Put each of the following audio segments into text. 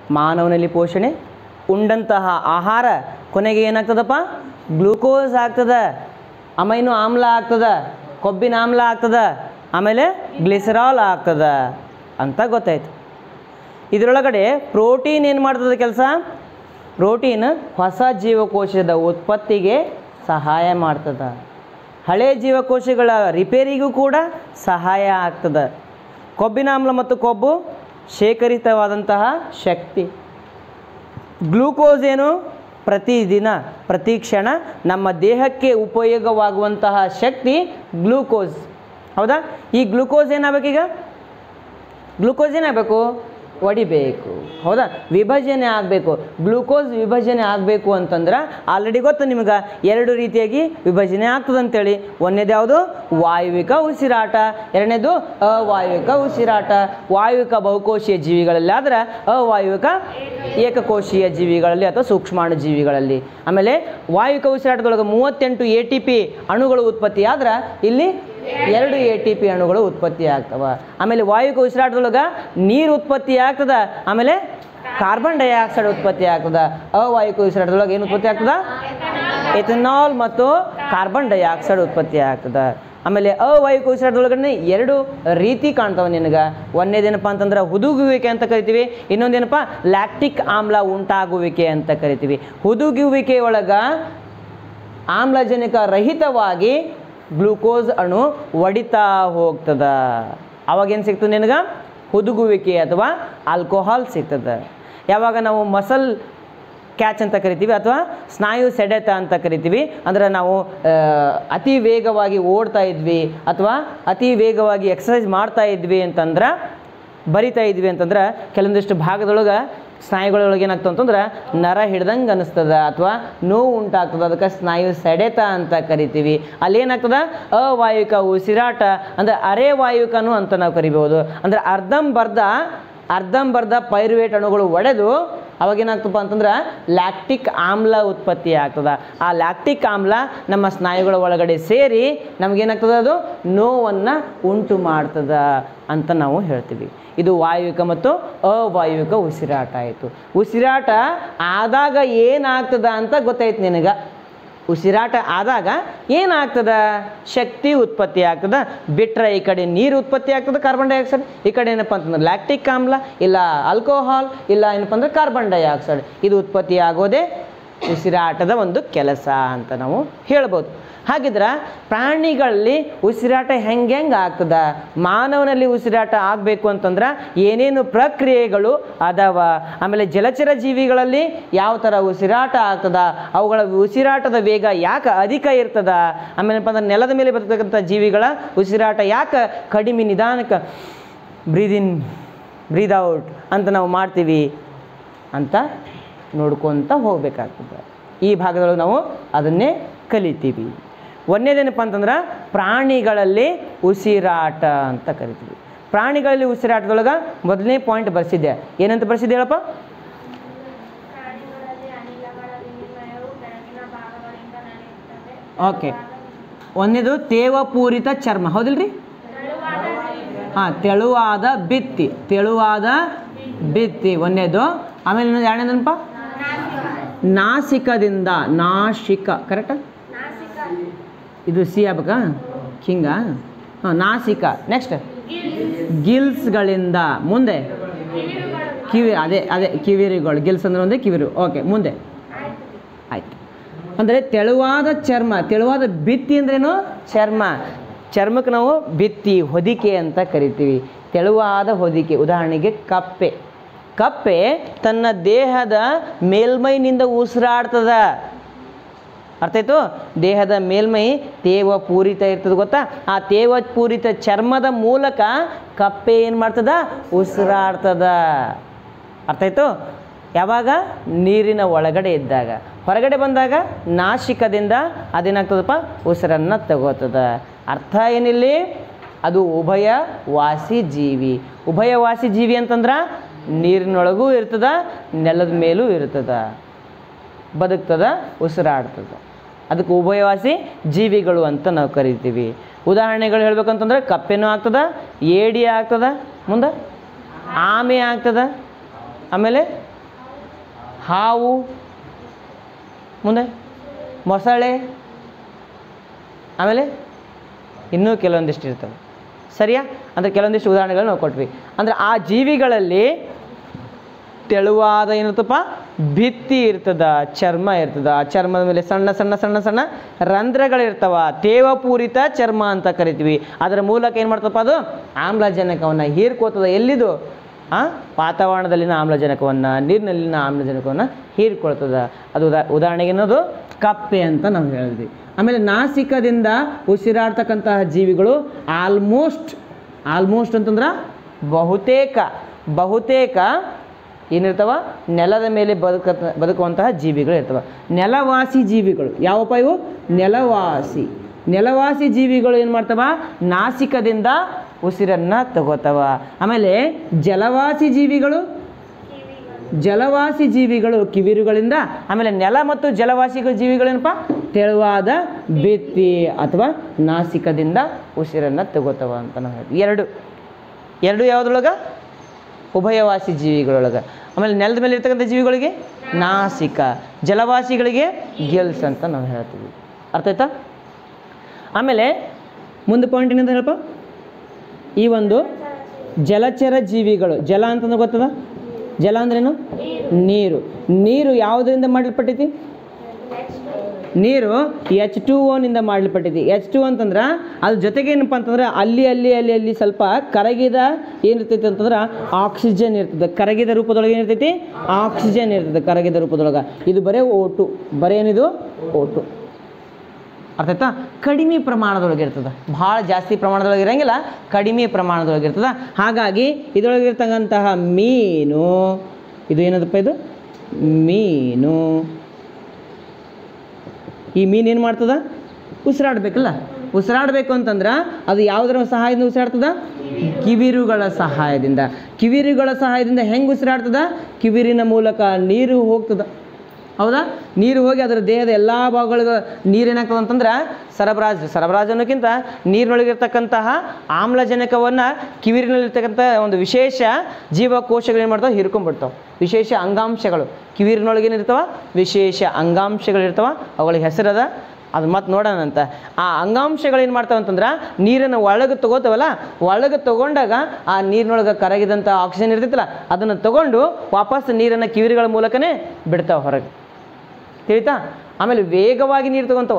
ಮಾನವನಲ್ಲಿ ಪೋಷಣೆ ಉಂಡಂತಹ ಆಹಾರ ಕೊನೆಗೆ ಏನಾಗ್ತದಪ್ಪ ಗ್ಲೂಕೋಸ್ ಆಗ್ತದ ಅಮೈನು ಆಮ್ಲ ಆಗ್ತದ ಕೊಬ್ಬಿನ ಆಮ್ಲ ಆಗ್ತದ ಆಮೇಲೆ ಗ್ಲಿಸರಾಲ್ ಆಗ್ತದ ಅಂತ ಗೊತ್ತಾಯ್ತು ಇದರೊಳಗಡೆ ಪ್ರೋಟೀನ್ ಏನು ಮಾಡ್ತದೆ ಕೆಲಸ ಪ್ರೋಟೀನ್ ಹೊಸ ಜೀವಕೋಶದ ಉತ್ಪತ್ತಿಗೆ ಸಹಾಯ ಮಾಡ್ತದ ಹಳೆ ಜೀವಕೋಶಗಳ ರಿಪೇರಿಗೂ ಕೂಡ ಸಹಾಯ ಆಗ್ತದೆ ಕೊಬ್ಬಿನ ಆಮ್ಲ ಮತ್ತು ಕೊಬ್ಬು ಶೇಖರಿತವಾದಂತಹ ಶಕ್ತಿ ಗ್ಲೂಕೋಸ್ ಏನು ಪ್ರತಿದಿನ ಪ್ರತಿ ಕ್ಷಣ ನಮ್ಮ ದೇಹಕ್ಕೆ ಉಪಯೋಗವಾಗುವಂತಹ ಶಕ್ತಿ ಗ್ಲೂಕೋಸ್ ಹೌದಾ ಈ ಗ್ಲೂಕೋಸ್ ಏನಾಗಬೇಕೀಗ ಗ್ಲೂಕೋಸ್ ಏನಾಗಬೇಕು ಒಡಿಬೇಕು ಹೌದಾ ವಿಭಜನೆ ಆಗಬೇಕು ಗ್ಲೂಕೋಸ್ ವಿಭಜನೆ ಆಗಬೇಕು ಅಂತಂದ್ರೆ ಆಲ್ರೆಡಿ ಗೊತ್ತು ನಿಮ್ಗೆ ಎರಡು ರೀತಿಯಾಗಿ ವಿಭಜನೆ ಆಗ್ತದೆ ಅಂತೇಳಿ ಒಂದನೇದು ಯಾವುದು ವಾಯುವಿಕ ಉಸಿರಾಟ ಎರಡನೇದು ಅವಾಯುವಿಕ ಉಸಿರಾಟ ವಾಯುವಿಕ ಬಹುಕೋಶೀಯ ಜೀವಿಗಳಲ್ಲಿ ಆದ್ರೆ ಅವಾಯುವಿಕ ಏಕಕೋಶೀಯ ಜೀವಿಗಳಲ್ಲಿ ಅಥವಾ ಸೂಕ್ಷ್ಮಾಣು ಜೀವಿಗಳಲ್ಲಿ ಆಮೇಲೆ ವಾಯುವಿಕ ಉಸಿರಾಟದೊಳಗೆ ಮೂವತ್ತೆಂಟು ಎ ಟಿ ಪಿ ಅಣುಗಳು ಉತ್ಪತ್ತಿ ಆದ್ರೆ ಇಲ್ಲಿ ಎರಡು ಎ ಟಿ ಪಿ ಅಣುಗಳು ಉತ್ಪತ್ತಿ ಆಗ್ತವ ಆಮೇಲೆ ವಾಯುವಿಕ ಉಸಿರಾಟದೊಳಗೆ ನೀರು ಉತ್ಪತ್ತಿ ಆಗ್ತದ ಆಮೇಲೆ ಕಾರ್ಬನ್ ಡೈಆಕ್ಸೈಡ್ ಉತ್ಪತ್ತಿ ಆಗ್ತದ ಅವಾಯುವಿಕ ಉಸಿರಾಟದೊಳಗೆ ಏನು ಉತ್ಪತ್ತಿ ಆಗ್ತದ ಎಥನಾಲ್ ಮತ್ತು ಕಾರ್ಬನ್ ಡೈಆಕ್ಸೈಡ್ ಉತ್ಪತ್ತಿ ಆಗ್ತದ ಆಮೇಲೆ ಅವಾಯುವಿಕ ಉಸಿರಾಟದೊಳಗಡೆ ಎರಡು ರೀತಿ ಕಾಣ್ತಾವ ನಿನಗೆ ಒಂದೇದೇನಪ್ಪ ಅಂತಂದ್ರೆ ಹುದುಗುವಿಕೆ ಅಂತ ಕರಿತೀವಿ ಇನ್ನೊಂದೇನಪ್ಪ ಲ್ಯಾಕ್ಟಿಕ್ ಆಮ್ಲ ಉಂಟಾಗುವಿಕೆ ಅಂತ ಕರಿತೀವಿ ಹುದುಗುವಿಕೆ ಒಳಗೆ ಆಮ್ಲಜನಕ ರಹಿತವಾಗಿ ಗ್ಲೂಕೋಸ್ ಅಣು ಒಡಿತಾ ಹೋಗ್ತದ ಅವಾಗೇನು ಸಿಗ್ತದೆ ನಿನಗೆ ಹುದುಗುವಿಕೆ ಅಥವಾ ಆಲ್ಕೋಹಾಲ್ ಸಿಗ್ತದೆ ಯಾವಾಗ ನಾವು ಮಸಲ್ ಕ್ಯಾಚ್ ಅಂತ ಕರಿತೀವಿ ಅಥವಾ ಸ್ನಾಯು ಸೆಡೆತ ಅಂತ ಕರಿತೀವಿ ಅಂದರೆ ನಾವು ಆ, ಅತಿ ವೇಗವಾಗಿ ಓಡ್ತಾ ಇದ್ವಿ ಅಥವಾ ಅತಿ ವೇಗವಾಗಿ ಎಕ್ಸಸೈಸ್ ಮಾಡ್ತಾ ಇದ್ವಿ ಅಂತಂದ್ರೆ ಬರಿತಾ ಇದ್ವಿ ಅಂತಂದ್ರೆ ಕೆಲವೊಂದಿಷ್ಟು ಭಾಗದೊಳಗೆ ಸ್ನಾಯುಗಳೊಳಗೆ ಏನಾಗ್ತದೆ ಅಂತಂದ್ರೆ ನರ ಹಿಡ್ದಂಗೆ ಅನಿಸ್ತದ ಅಥವಾ ನೋವು ಉಂಟಾಗ್ತದೆ ಅದಕ್ಕೆ ಸ್ನಾಯು ಸೆಡೆತ ಅಂತ ಕರಿತೀವಿ ಅಲ್ಲಿ ಏನಾಗ್ತದ ಅವಾಯುವಿಕ ಉಸಿರಾಟ ಅಂದರೆ ಅರೆ ವಾಯುವಿಕನು ಅಂತ ನಾವು ಕರಿಬೋದು ಅಂದರೆ ಅರ್ಧಂಬರ್ಧ ಅರ್ಧಂಬರ್ಧ ಪೈರುವೇಟ್ ಅಣುಗಳು ಒಡೆದು ಅವಾಗ ಏನಾಗ್ತಪ್ಪ ಅಂತಂದ್ರೆ ಲ್ಯಾಕ್ಟಿಕ್ ಆಮ್ಲ ಉತ್ಪತ್ತಿ ಆಗ್ತದ ಆ ಲ್ಯಾಕ್ಟಿಕ್ ಆಮ್ಲ ನಮ್ಮ ಸ್ನಾಯುಗಳ ಒಳಗಡೆ ಸೇರಿ ನಮಗೇನಾಗ್ತದ ಅದು ನೋವನ್ನು ಉಂಟು ಮಾಡ್ತದ ಅಂತ ನಾವು ಹೇಳ್ತೀವಿ ಇದು ವಾಯುವಿಕ ಮತ್ತು ಅವಾಯುವಿಕ ಉಸಿರಾಟ ಆಯಿತು ಉಸಿರಾಟ ಆದಾಗ ಏನಾಗ್ತದ ಅಂತ ಗೊತ್ತಾಯ್ತು ನಿನಗೆ ಉಸಿರಾಟ ಆದಾಗ ಏನಾಗ್ತದ ಶಕ್ತಿ ಉತ್ಪತ್ತಿ ಆಗ್ತದ ಬಿಟ್ಟರೆ ಈ ಕಡೆ ನೀರು ಉತ್ಪತ್ತಿ ಆಗ್ತದೆ ಕಾರ್ಬನ್ ಡೈಆಕ್ಸೈಡ್ ಈ ಕಡೆ ಏನಪ್ಪ ಅಂತಂದ್ರೆ ಲ್ಯಾಕ್ಟಿಕ್ ಆಮ್ಲ ಇಲ್ಲ ಆಲ್ಕೋಹಾಲ್ ಇಲ್ಲ ಏನಪ್ಪ ಅಂದ್ರೆ ಕಾರ್ಬನ್ ಡೈಆಕ್ಸೈಡ್ ಇದು ಉತ್ಪತ್ತಿ ಆಗೋದೇ ಉಸಿರಾಟದ ಒಂದು ಕೆಲಸ ಅಂತ ನಾವು ಹೇಳ್ಬೋದು ಹಾಗಿದ್ರೆ ಪ್ರಾಣಿಗಳಲ್ಲಿ ಉಸಿರಾಟ ಹೆಂಗೆ ಹೆಂಗೆ ಆಗ್ತದ ಮಾನವನಲ್ಲಿ ಉಸಿರಾಟ ಆಗಬೇಕು ಅಂತಂದ್ರೆ ಏನೇನು ಪ್ರಕ್ರಿಯೆಗಳು ಅದಾವ ಆಮೇಲೆ ಜಲಚರ ಜೀವಿಗಳಲ್ಲಿ ಯಾವ ಥರ ಉಸಿರಾಟ ಆಗ್ತದ ಅವುಗಳ ಉಸಿರಾಟದ ವೇಗ ಯಾಕೆ ಅಧಿಕ ಇರ್ತದ ಆಮೇಲೆ ಏನಪ್ಪ ಅಂದ್ರೆ ನೆಲದ ಮೇಲೆ ಬರ್ತಕ್ಕಂಥ ಜೀವಿಗಳ ಉಸಿರಾಟ ಯಾಕೆ ಕಡಿಮೆ ನಿಧಾನಕ್ಕೆ ಬ್ರೀದ್ ಇನ್ ಬ್ರೀದ್ ಔಟ್ ಅಂತ ನಾವು ಮಾಡ್ತೀವಿ ಅಂತ ನೋಡ್ಕೊತ ಹೋಗ್ಬೇಕಾಗ್ತದೆ ಈ ಭಾಗದೊಳಗೆ ನಾವು ಅದನ್ನೇ ಕಲಿತೀವಿ ಒಂದೇದೇನಪ್ಪ ಅಂತಂದ್ರೆ ಪ್ರಾಣಿಗಳಲ್ಲಿ ಉಸಿರಾಟ ಅಂತ ಕರಿತೀವಿ ಪ್ರಾಣಿಗಳಲ್ಲಿ ಉಸಿರಾಟದೊಳಗೆ ಮೊದಲನೇ ಪಾಯಿಂಟ್ ಬರ್ಸಿದ್ದೆ ಏನಂತ ಬರ್ಸಿದ್ದೆ ಹೇಳಪ್ಪ ಪ್ರಾಣಿಗಳಲ್ಲಿ ಅನಿಲಗಳ ವಿನಿಮಯವು ಬೆಳಗಿನ ಭಾಗಗಳಿಂದ ನಡೆಯುತ್ತದೆ ಓಕೆ ಒಂದೇದು ತೇವಪೂರಿತ ಚರ್ಮ ಹೌದಿಲ್ರಿ ಹಾಂ ತೆಳುವಾದ ಬಿತ್ತಿ ತೆಳುವಾದ ಬಿತ್ತಿ ಒಂದೇದು ಆಮೇಲೆ ಇನ್ನೊಂದು ಎರಡನೇದನಪ್ಪ ನಾಸಿಕದಿಂದ ನಾಶಿಕ ಕರೆಕ್ಟಾ ನಾಸಿಕ ಇದು ಸಿ ಆಗ್ಬೇಕಾ ಹಿಂಗ ಹಾಂ ನಾಸಿಕ ನೆಕ್ಸ್ಟ್ ಗಿಲ್ಸ್ಗಳಿಂದ ಮುಂದೆ ಕಿವಿ ಅದೇ ಅದೇ ಕಿವಿರುಗಳು ಗಿಲ್ಸ್ ಅಂದ್ರೆ ಒಂದೇ ಕಿವಿರು ಓಕೆ ಮುಂದೆ ಆಯ್ತು ಅಂದರೆ ತೆಳುವಾದ ಚರ್ಮ ತೆಳುವಾದ ಭಿತ್ತಿ ಅಂದ್ರೇನು ಚರ್ಮ ಚರ್ಮಕ್ಕೆ ನಾವು ಭಿತ್ತಿ ಹೊದಿಕೆ ಅಂತ ಕರಿತೀವಿ ತೆಳುವಾದ ಹೊದಿಕೆ ಉದಾಹರಣೆಗೆ ಕಪ್ಪೆ ಕಪ್ಪೆ ತನ್ನ ದೇಹದ ಮೇಲ್ಮೈನಿಂದ ಉಸಿರಾಡ್ತದ ಅರ್ಥ ಆಯ್ತು ದೇಹದ ಮೇಲ್ಮೈ ತೇವ ಪೂರಿತ ಇರ್ತದೆ ಗೊತ್ತಾ ಆ ತೇವ ಪೂರಿತ ಚರ್ಮದ ಮೂಲಕ ಕಪ್ಪೆ ಏನು ಮಾಡ್ತದ ಉಸಿರಾಡ್ತದ ಅರ್ಥ ಆಯ್ತು ಯಾವಾಗ ನೀರಿನ ಒಳಗಡೆ ಇದ್ದಾಗ ಹೊರಗಡೆ ಬಂದಾಗ ನಾಸಿಕದಿಂದ ಅದೇನಾಗ್ತದಪ್ಪ ಉಸಿರನ್ನು ತಗೋತದ ಅರ್ಥ ಏನಿಲ್ಲಿ ಅದು ಉಭಯ ವಾಸಿ ಜೀವಿ ಉಭಯವಾಸಿ ಜೀವಿ ಅಂತಂದ್ರೆ ನೀರಿನೊಳಗೂ ಇರ್ತದ ನೆಲದ ಮೇಲೂ ಇರ್ತದ ಬದುಕ್ತದ ಉಸಿರಾಡ್ತದ ಅದಕ್ಕೆ ಉಭಯವಾಸಿ ಜೀವಿಗಳು ಅಂತ ನಾವು ಕರಿತೀವಿ ಉದಾಹರಣೆಗಳು ಹೇಳ್ಬೇಕಂತಂದ್ರೆ ಕಪ್ಪೆನೂ ಆಗ್ತದ ಏಡಿ ಆಗ್ತದ ಮುಂದೆ ಆಮೆ ಆಗ್ತದ ಆಮೇಲೆ ಹಾವು ಮುಂದೆ ಮೊಸಳೆ ಆಮೇಲೆ ಇನ್ನೂ ಕೆಲವೊಂದಿಷ್ಟು ಇರ್ತವೆ ಸರಿಯಾ ಅಂದರೆ ಕೆಲವೊಂದಿಷ್ಟು ಉದಾಹರಣೆಗಳು ನಾವು ಕೊಟ್ವಿ ಅಂದರೆ ಆ ಜೀವಿಗಳಲ್ಲಿ ತೆಳುವಾದ ಏನಿರ್ತಪ್ಪ ಭಿತ್ತಿ ಇರ್ತದ ಚರ್ಮ ಇರ್ತದ ಆ ಚರ್ಮದ ಮೇಲೆ ಸಣ್ಣ ಸಣ್ಣ ಸಣ್ಣ ಸಣ್ಣ ರಂಧ್ರಗಳಿರ್ತಾವ ತೇವಪೂರಿತ ಚರ್ಮ ಅಂತ ಕರಿತೀವಿ ಅದರ ಮೂಲಕ ಏನು ಮಾಡ್ತಪ್ಪ ಅದು ಆಮ್ಲಜನಕವನ್ನು ಹೀರ್ಕೋತದ ಎಲ್ಲಿದು ಆ ವಾತಾವರಣದಲ್ಲಿನ ಆಮ್ಲಜನಕವನ್ನು ನೀರಿನಲ್ಲಿನ ಆಮ್ಲಜನಕವನ್ನು ಹೀರ್ಕೊಳ್ತದ ಅದು ಉದಾ ಉದಾಹರಣೆಗೆ ಏನದು ಕಪ್ಪೆ ಅಂತ ನಾವು ಹೇಳಿದ್ವಿ ಆಮೇಲೆ ನಾಸಿಕದಿಂದ ಉಸಿರಾಡ್ತಕ್ಕಂತಹ ಜೀವಿಗಳು ಆಲ್ಮೋಸ್ಟ್ ಆಲ್ಮೋಸ್ಟ್ ಅಂತಂದ್ರೆ ಬಹುತೇಕ ಬಹುತೇಕ ಏನಿರ್ತಾವ ನೆಲದ ಮೇಲೆ ಬದುಕ ಬದುಕುವಂತಹ ಜೀವಿಗಳು ಇರ್ತವೆ ನೆಲವಾಸಿ ಜೀವಿಗಳು ಯಾವಪ್ಪ ಇವು ನೆಲವಾಸಿ ನೆಲವಾಸಿ ಜೀವಿಗಳು ಏನು ಮಾಡ್ತವ ನಾಸಿಕದಿಂದ ಉಸಿರನ್ನು ತಗೋತವ ಆಮೇಲೆ ಜಲವಾಸಿ ಜೀವಿಗಳು ಜಲವಾಸಿ ಜೀವಿಗಳು ಕಿವಿರುಗಳಿಂದ ಆಮೇಲೆ ನೆಲ ಮತ್ತು ಜಲವಾಸಿಗಳ ಜೀವಿಗಳೇನಪ್ಪ ತೆಳುವಾದ ಭಿತ್ತಿ ಅಥವಾ ನಾಸಿಕದಿಂದ ಉಸಿರನ್ನು ತಗೋತವ ಅಂತ ನಾವು ಹೇಳ್ತೀವಿ ಎರಡು ಎರಡು ಯಾವುದ್ರೊಳಗೆ ಉಭಯವಾಸಿ ಜೀವಿಗಳೊಳಗೆ ಆಮೇಲೆ ನೆಲದ ಮೇಲೆ ಇರ್ತಕ್ಕಂಥ ಜೀವಿಗಳಿಗೆ ನಾಸಿಕ ಜಲವಾಸಿಗಳಿಗೆ ಗಿಲ್ಸ್ ಅಂತ ನಾವು ಹೇಳ್ತೀವಿ ಅರ್ಥ ಆಯ್ತಾ ಆಮೇಲೆ ಮುಂದೆ ಪಾಯಿಂಟ್ ಏನಂತ ಹೇಳಪ್ಪ ಈ ಒಂದು ಜಲಚರ ಜೀವಿಗಳು ಜಲ ಅಂತಂದ್ರೆ ಗೊತ್ತದ ಜಲ ಅಂದ್ರೇನು ನೀರು ನೀರು ಯಾವುದರಿಂದ ಮಾಡಲ್ಪಟ್ಟೈತಿ ನೀರು ಎಚ್ ಟು ಓನಿಂದ ಮಾಡಲ್ಪಟ್ಟೈತಿ ಎಚ್ ಟು ಅಂತಂದ್ರೆ ಅದ್ರ ಜೊತೆಗೆ ಏನಪ್ಪ ಅಂತಂದ್ರೆ ಅಲ್ಲಿ ಅಲ್ಲಿ ಅಲ್ಲಿ ಅಲ್ಲಿ ಸ್ವಲ್ಪ ಕರಗಿದ ಏನಿರ್ತೈತಿ ಅಂತಂದ್ರೆ ಆಕ್ಸಿಜನ್ ಇರ್ತದೆ ಕರಗಿದ ರೂಪದೊಳಗೆ ಏನಿರ್ತೈತಿ ಆಕ್ಸಿಜನ್ ಇರ್ತದೆ ಕರಗಿದ ರೂಪದೊಳಗೆ ಇದು ಬರೇ ಓಟು ಬರೇ ಏನಿದು ಓಟು ಅರ್ಥ ಆಯ್ತಾ ಕಡಿಮೆ ಪ್ರಮಾಣದೊಳಗೆ ಇರ್ತದೆ ಭಾಳ ಜಾಸ್ತಿ ಪ್ರಮಾಣದೊಳಗೆ ಇರಂಗಿಲ್ಲ ಕಡಿಮೆ ಪ್ರಮಾಣದೊಳಗೆ ಇರ್ತದೆ ಹಾಗಾಗಿ ಇದರೊಳಗೆ ಇರ್ತಕ್ಕಂತಹ ಮೀನು ಇದು ಏನದಪ್ಪ ಇದು ಮೀನು ಈ ಮೀನು ಏನು ಮಾಡ್ತದ ಉಸಿರಾಡಬೇಕಲ್ಲ ಉಸಿರಾಡಬೇಕು ಅಂತಂದ್ರೆ ಅದು ಯಾವುದರ ಸಹಾಯದಿಂದ ಉಸಿರಾಡ್ತದ ಕಿವಿರುಗಳ ಸಹಾಯದಿಂದ ಕಿವಿರುಗಳ ಸಹಾಯದಿಂದ ಹೆಂಗೆ ಉಸಿರಾಡ್ತದ ಕಿವಿರಿನ ಮೂಲಕ ನೀರು ಹೋಗ್ತದ ಹೌದಾ ನೀರು ಹೋಗಿ ಅದರ ದೇಹದ ಎಲ್ಲ ಭಾಗಗಳಿಗೂ ನೀರೇನಾಗ್ತದೆ ಅಂತಂದ್ರೆ ಸರಬರಾಜು ಸರಬರಾಜು ಅನ್ನೋಕ್ಕಿಂತ ನೀರಿನೊಳಗಿರ್ತಕ್ಕಂತಹ ಆಮ್ಲಜನಕವನ್ನು ಕಿವಿರಿನಲ್ಲಿರ್ತಕ್ಕಂಥ ಒಂದು ವಿಶೇಷ ಜೀವಕೋಶಗಳು ಏನು ಮಾಡ್ತಾವೆ ಹಿರ್ಕೊಂಡ್ಬಿಡ್ತಾವೆ ವಿಶೇಷ ಅಂಗಾಂಶಗಳು ಕಿವಿರಿನೊಳಗೇನಿರ್ತಾವ ವಿಶೇಷ ಅಂಗಾಂಶಗಳಿರ್ತಾವ ಅವುಗಳಿಗೆ ಹೆಸರದ ಅದು ಮತ್ತೆ ನೋಡೋಣಂತ ಆ ಅಂಗಾಂಶಗಳು ಏನು ಮಾಡ್ತಾವೆ ಅಂತಂದ್ರೆ ನೀರನ್ನು ಒಳಗೆ ತಗೋತಾವಲ್ಲ ಒಳಗೆ ತಗೊಂಡಾಗ ಆ ನೀರಿನೊಳಗೆ ಕರಗಿದಂಥ ಆಕ್ಸಿಜನ್ ಇರ್ತೈತಲ್ಲ ಅದನ್ನು ತಗೊಂಡು ವಾಪಸ್ ನೀರನ್ನು ಕಿವಿರಿಗಳ ಮೂಲಕನೇ ಬಿಡ್ತಾವೆ ಹೊರಗೆ ತಿಳಿತಾ ಆಮೇಲೆ ವೇಗವಾಗಿ ನೀರು ತಗೊಂತಾವ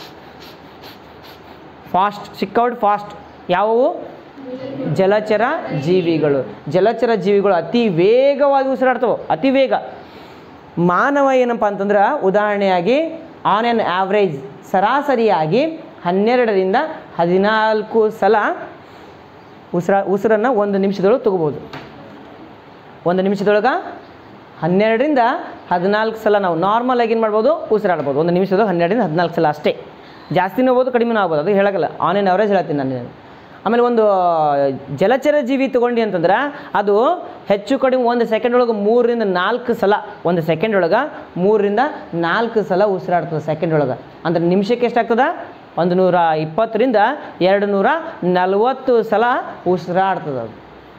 ಫಾಸ್ಟ್ ಸಿಕ್ಕೌಟ್ ಫಾಸ್ಟ್ ಯಾವುವು ಜಲಚರ ಜೀವಿಗಳು ಜಲಚರ ಜೀವಿಗಳು ಅತಿ ವೇಗವಾಗಿ ಉಸಿರಾಡ್ತವೆ ಅತಿ ವೇಗ ಮಾನವ ಏನಪ್ಪ ಅಂತಂದ್ರೆ ಉದಾಹರಣೆಯಾಗಿ ಆನ್ ಆ್ಯನ್ ಆವ್ರೇಜ್ ಸರಾಸರಿಯಾಗಿ ಹನ್ನೆರಡರಿಂದ ಹದಿನಾಲ್ಕು ಸಲ ಉಸಿರ ಉಸಿರನ್ನು ಒಂದು ನಿಮಿಷದೊಳಗೆ ತಗೋಬೋದು ಒಂದು ನಿಮಿಷದೊಳಗೆ ಹನ್ನೆರಡರಿಂದ ಹದಿನಾಲ್ಕು ಸಲ ನಾವು ನಾರ್ಮಲ್ ಆಗಿ ಏನು ಮಾಡ್ಬೋದು ಉಸಿರಾಡ್ಬೋದು ಒಂದು ನಿಮಿಷದೊಳಗೆ ಹನ್ನೆರಡರಿಂದ ಹದಿನಾಲ್ಕು ಸಲ ಅಷ್ಟೇ ಜಾಸ್ತಿನೂ ಆಗ್ಬೋದು ಕಡಿಮೆನೂ ಆಗ್ಬೋದು ಅದು ಹೇಳೋಕ್ಕಲ್ಲ ಆನ್ ಆ್ಯನ್ ಅವರೇಜ್ ಹೇಳ್ತೀನಿ ನಾನು ಆಮೇಲೆ ಒಂದು ಜಲಚರ ಜೀವಿ ತೊಗೊಂಡು ಅಂತಂದ್ರೆ ಅದು ಹೆಚ್ಚು ಕಡಿಮೆ ಒಂದು ಸೆಕೆಂಡ್ ಒಳಗೆ ಮೂರರಿಂದ ನಾಲ್ಕು ಸಲ ಒಂದು ಸೆಕೆಂಡ್ ಒಳಗೆ ಮೂರರಿಂದ ನಾಲ್ಕು ಸಲ ಉಸಿರಾಡ್ತದೆ ಸೆಕೆಂಡ್ ಒಳಗೆ ಅಂದ್ರೆ ನಿಮಿಷಕ್ಕೆ ಎಷ್ಟಾಗ್ತದ ಒಂದು ನೂರ ಇಪ್ಪತ್ತರಿಂದ ಎರಡು ನೂರ ನಲವತ್ತು ಸಲ ಉಸಿರಾಡ್ತದೆ ಅದು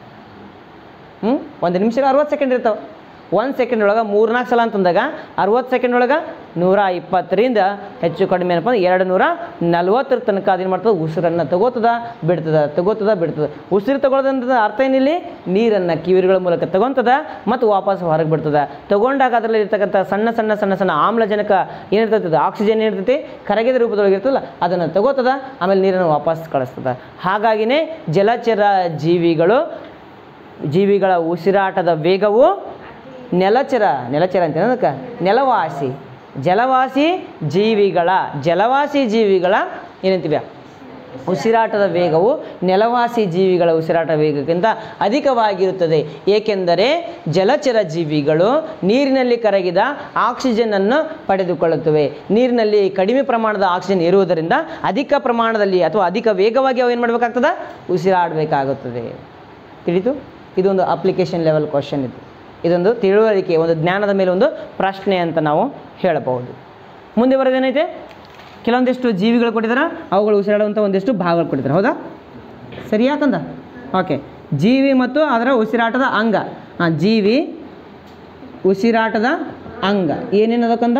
ಹ್ಞೂ ಒಂದು ನಿಮಿಷಕ್ಕೆ ಅರವತ್ತು ಸೆಕೆಂಡ್ ಇರ್ತಾವೆ ಒಂದು ಸೆಕೆಂಡ್ ಒಳಗೆ ಮೂರ್ನಾಲ್ಕು ಸಲ ಅಂತಂದಾಗ ಅರವತ್ತು ಸೆಕೆಂಡ್ ಒಳಗೆ ನೂರ ಇಪ್ಪತ್ತರಿಂದ ಹೆಚ್ಚು ಕಡಿಮೆ ಏನಪ್ಪ ಅಂದ್ರೆ ಎರಡು ನೂರ ನಲ್ವತ್ತರ ತನಕ ಅದೇನು ಮಾಡ್ತದೆ ಉಸಿರನ್ನು ತಗೋತದ ಬಿಡ್ತದ ತಗೋತದ ಬಿಡ್ತದ ಉಸಿರು ತಗೊಳ್ಳೋದಂತ ಅರ್ಥ ಏನಿಲ್ಲಿ ನೀರನ್ನು ಕಿವಿರುಗಳ ಮೂಲಕ ತಗೊಂತದ ಮತ್ತು ವಾಪಸ್ ಹೊರಗೆ ಬಿಡ್ತದ ತಗೊಂಡಾಗ ಅದರಲ್ಲಿ ಇರ್ತಕ್ಕಂಥ ಸಣ್ಣ ಸಣ್ಣ ಸಣ್ಣ ಸಣ್ಣ ಆಮ್ಲಜನಕ ಏನಿರ್ತೈತೆ ಆಕ್ಸಿಜನ್ ಏನಿರ್ತೈತಿ ಕರಗಿದ ರೂಪದೊಳಗೆ ಇರ್ತದಲ್ಲ ಅದನ್ನು ತಗೋತದ ಆಮೇಲೆ ನೀರನ್ನು ವಾಪಸ್ ಕಳಿಸ್ತದ ಹಾಗಾಗಿನೇ ಜಲಚರ ಜೀವಿಗಳು ಜೀವಿಗಳ ಉಸಿರಾಟದ ವೇಗವು ನೆಲಚರ ನೆಲಚರ ಅಂತ ಅದಕ್ಕೆ ನೆಲವಾಸಿ ಜಲವಾಸಿ ಜೀವಿಗಳ ಜಲವಾಸಿ ಜೀವಿಗಳ ಏನಂತೀವಿ ಉಸಿರಾಟದ ವೇಗವು ನೆಲವಾಸಿ ಜೀವಿಗಳ ಉಸಿರಾಟ ವೇಗಕ್ಕಿಂತ ಅಧಿಕವಾಗಿರುತ್ತದೆ ಏಕೆಂದರೆ ಜಲಚರ ಜೀವಿಗಳು ನೀರಿನಲ್ಲಿ ಕರಗಿದ ಆಕ್ಸಿಜನ್ನನ್ನು ಪಡೆದುಕೊಳ್ಳುತ್ತವೆ ನೀರಿನಲ್ಲಿ ಕಡಿಮೆ ಪ್ರಮಾಣದ ಆಕ್ಸಿಜನ್ ಇರುವುದರಿಂದ ಅಧಿಕ ಪ್ರಮಾಣದಲ್ಲಿ ಅಥವಾ ಅಧಿಕ ವೇಗವಾಗಿ ಅವು ಏನು ಮಾಡಬೇಕಾಗ್ತದೆ ಉಸಿರಾಡಬೇಕಾಗುತ್ತದೆ ತಿಳಿತು ಇದೊಂದು ಅಪ್ಲಿಕೇಶನ್ ಲೆವೆಲ್ ಕ್ವಶನ್ ಇದು ಇದೊಂದು ತಿಳುವಳಿಕೆ ಒಂದು ಜ್ಞಾನದ ಮೇಲೆ ಒಂದು ಪ್ರಶ್ನೆ ಅಂತ ನಾವು ಹೇಳಬಹುದು ಮುಂದೆ ಬರೋದೇನೈತೆ ಕೆಲವೊಂದಿಷ್ಟು ಜೀವಿಗಳು ಕೊಟ್ಟಿದ್ದಾರೆ ಅವುಗಳು ಉಸಿರಾಡುವಂಥ ಒಂದಿಷ್ಟು ಭಾಗಗಳು ಕೊಟ್ಟಿದ್ದಾರೆ ಹೌದಾ ಸರಿ ಯಾಕಂದ ಓಕೆ ಜೀವಿ ಮತ್ತು ಅದರ ಉಸಿರಾಟದ ಅಂಗ ಹಾಂ ಜೀವಿ ಉಸಿರಾಟದ ಅಂಗ ಏನೇನು ಅದಕ್ಕಂದ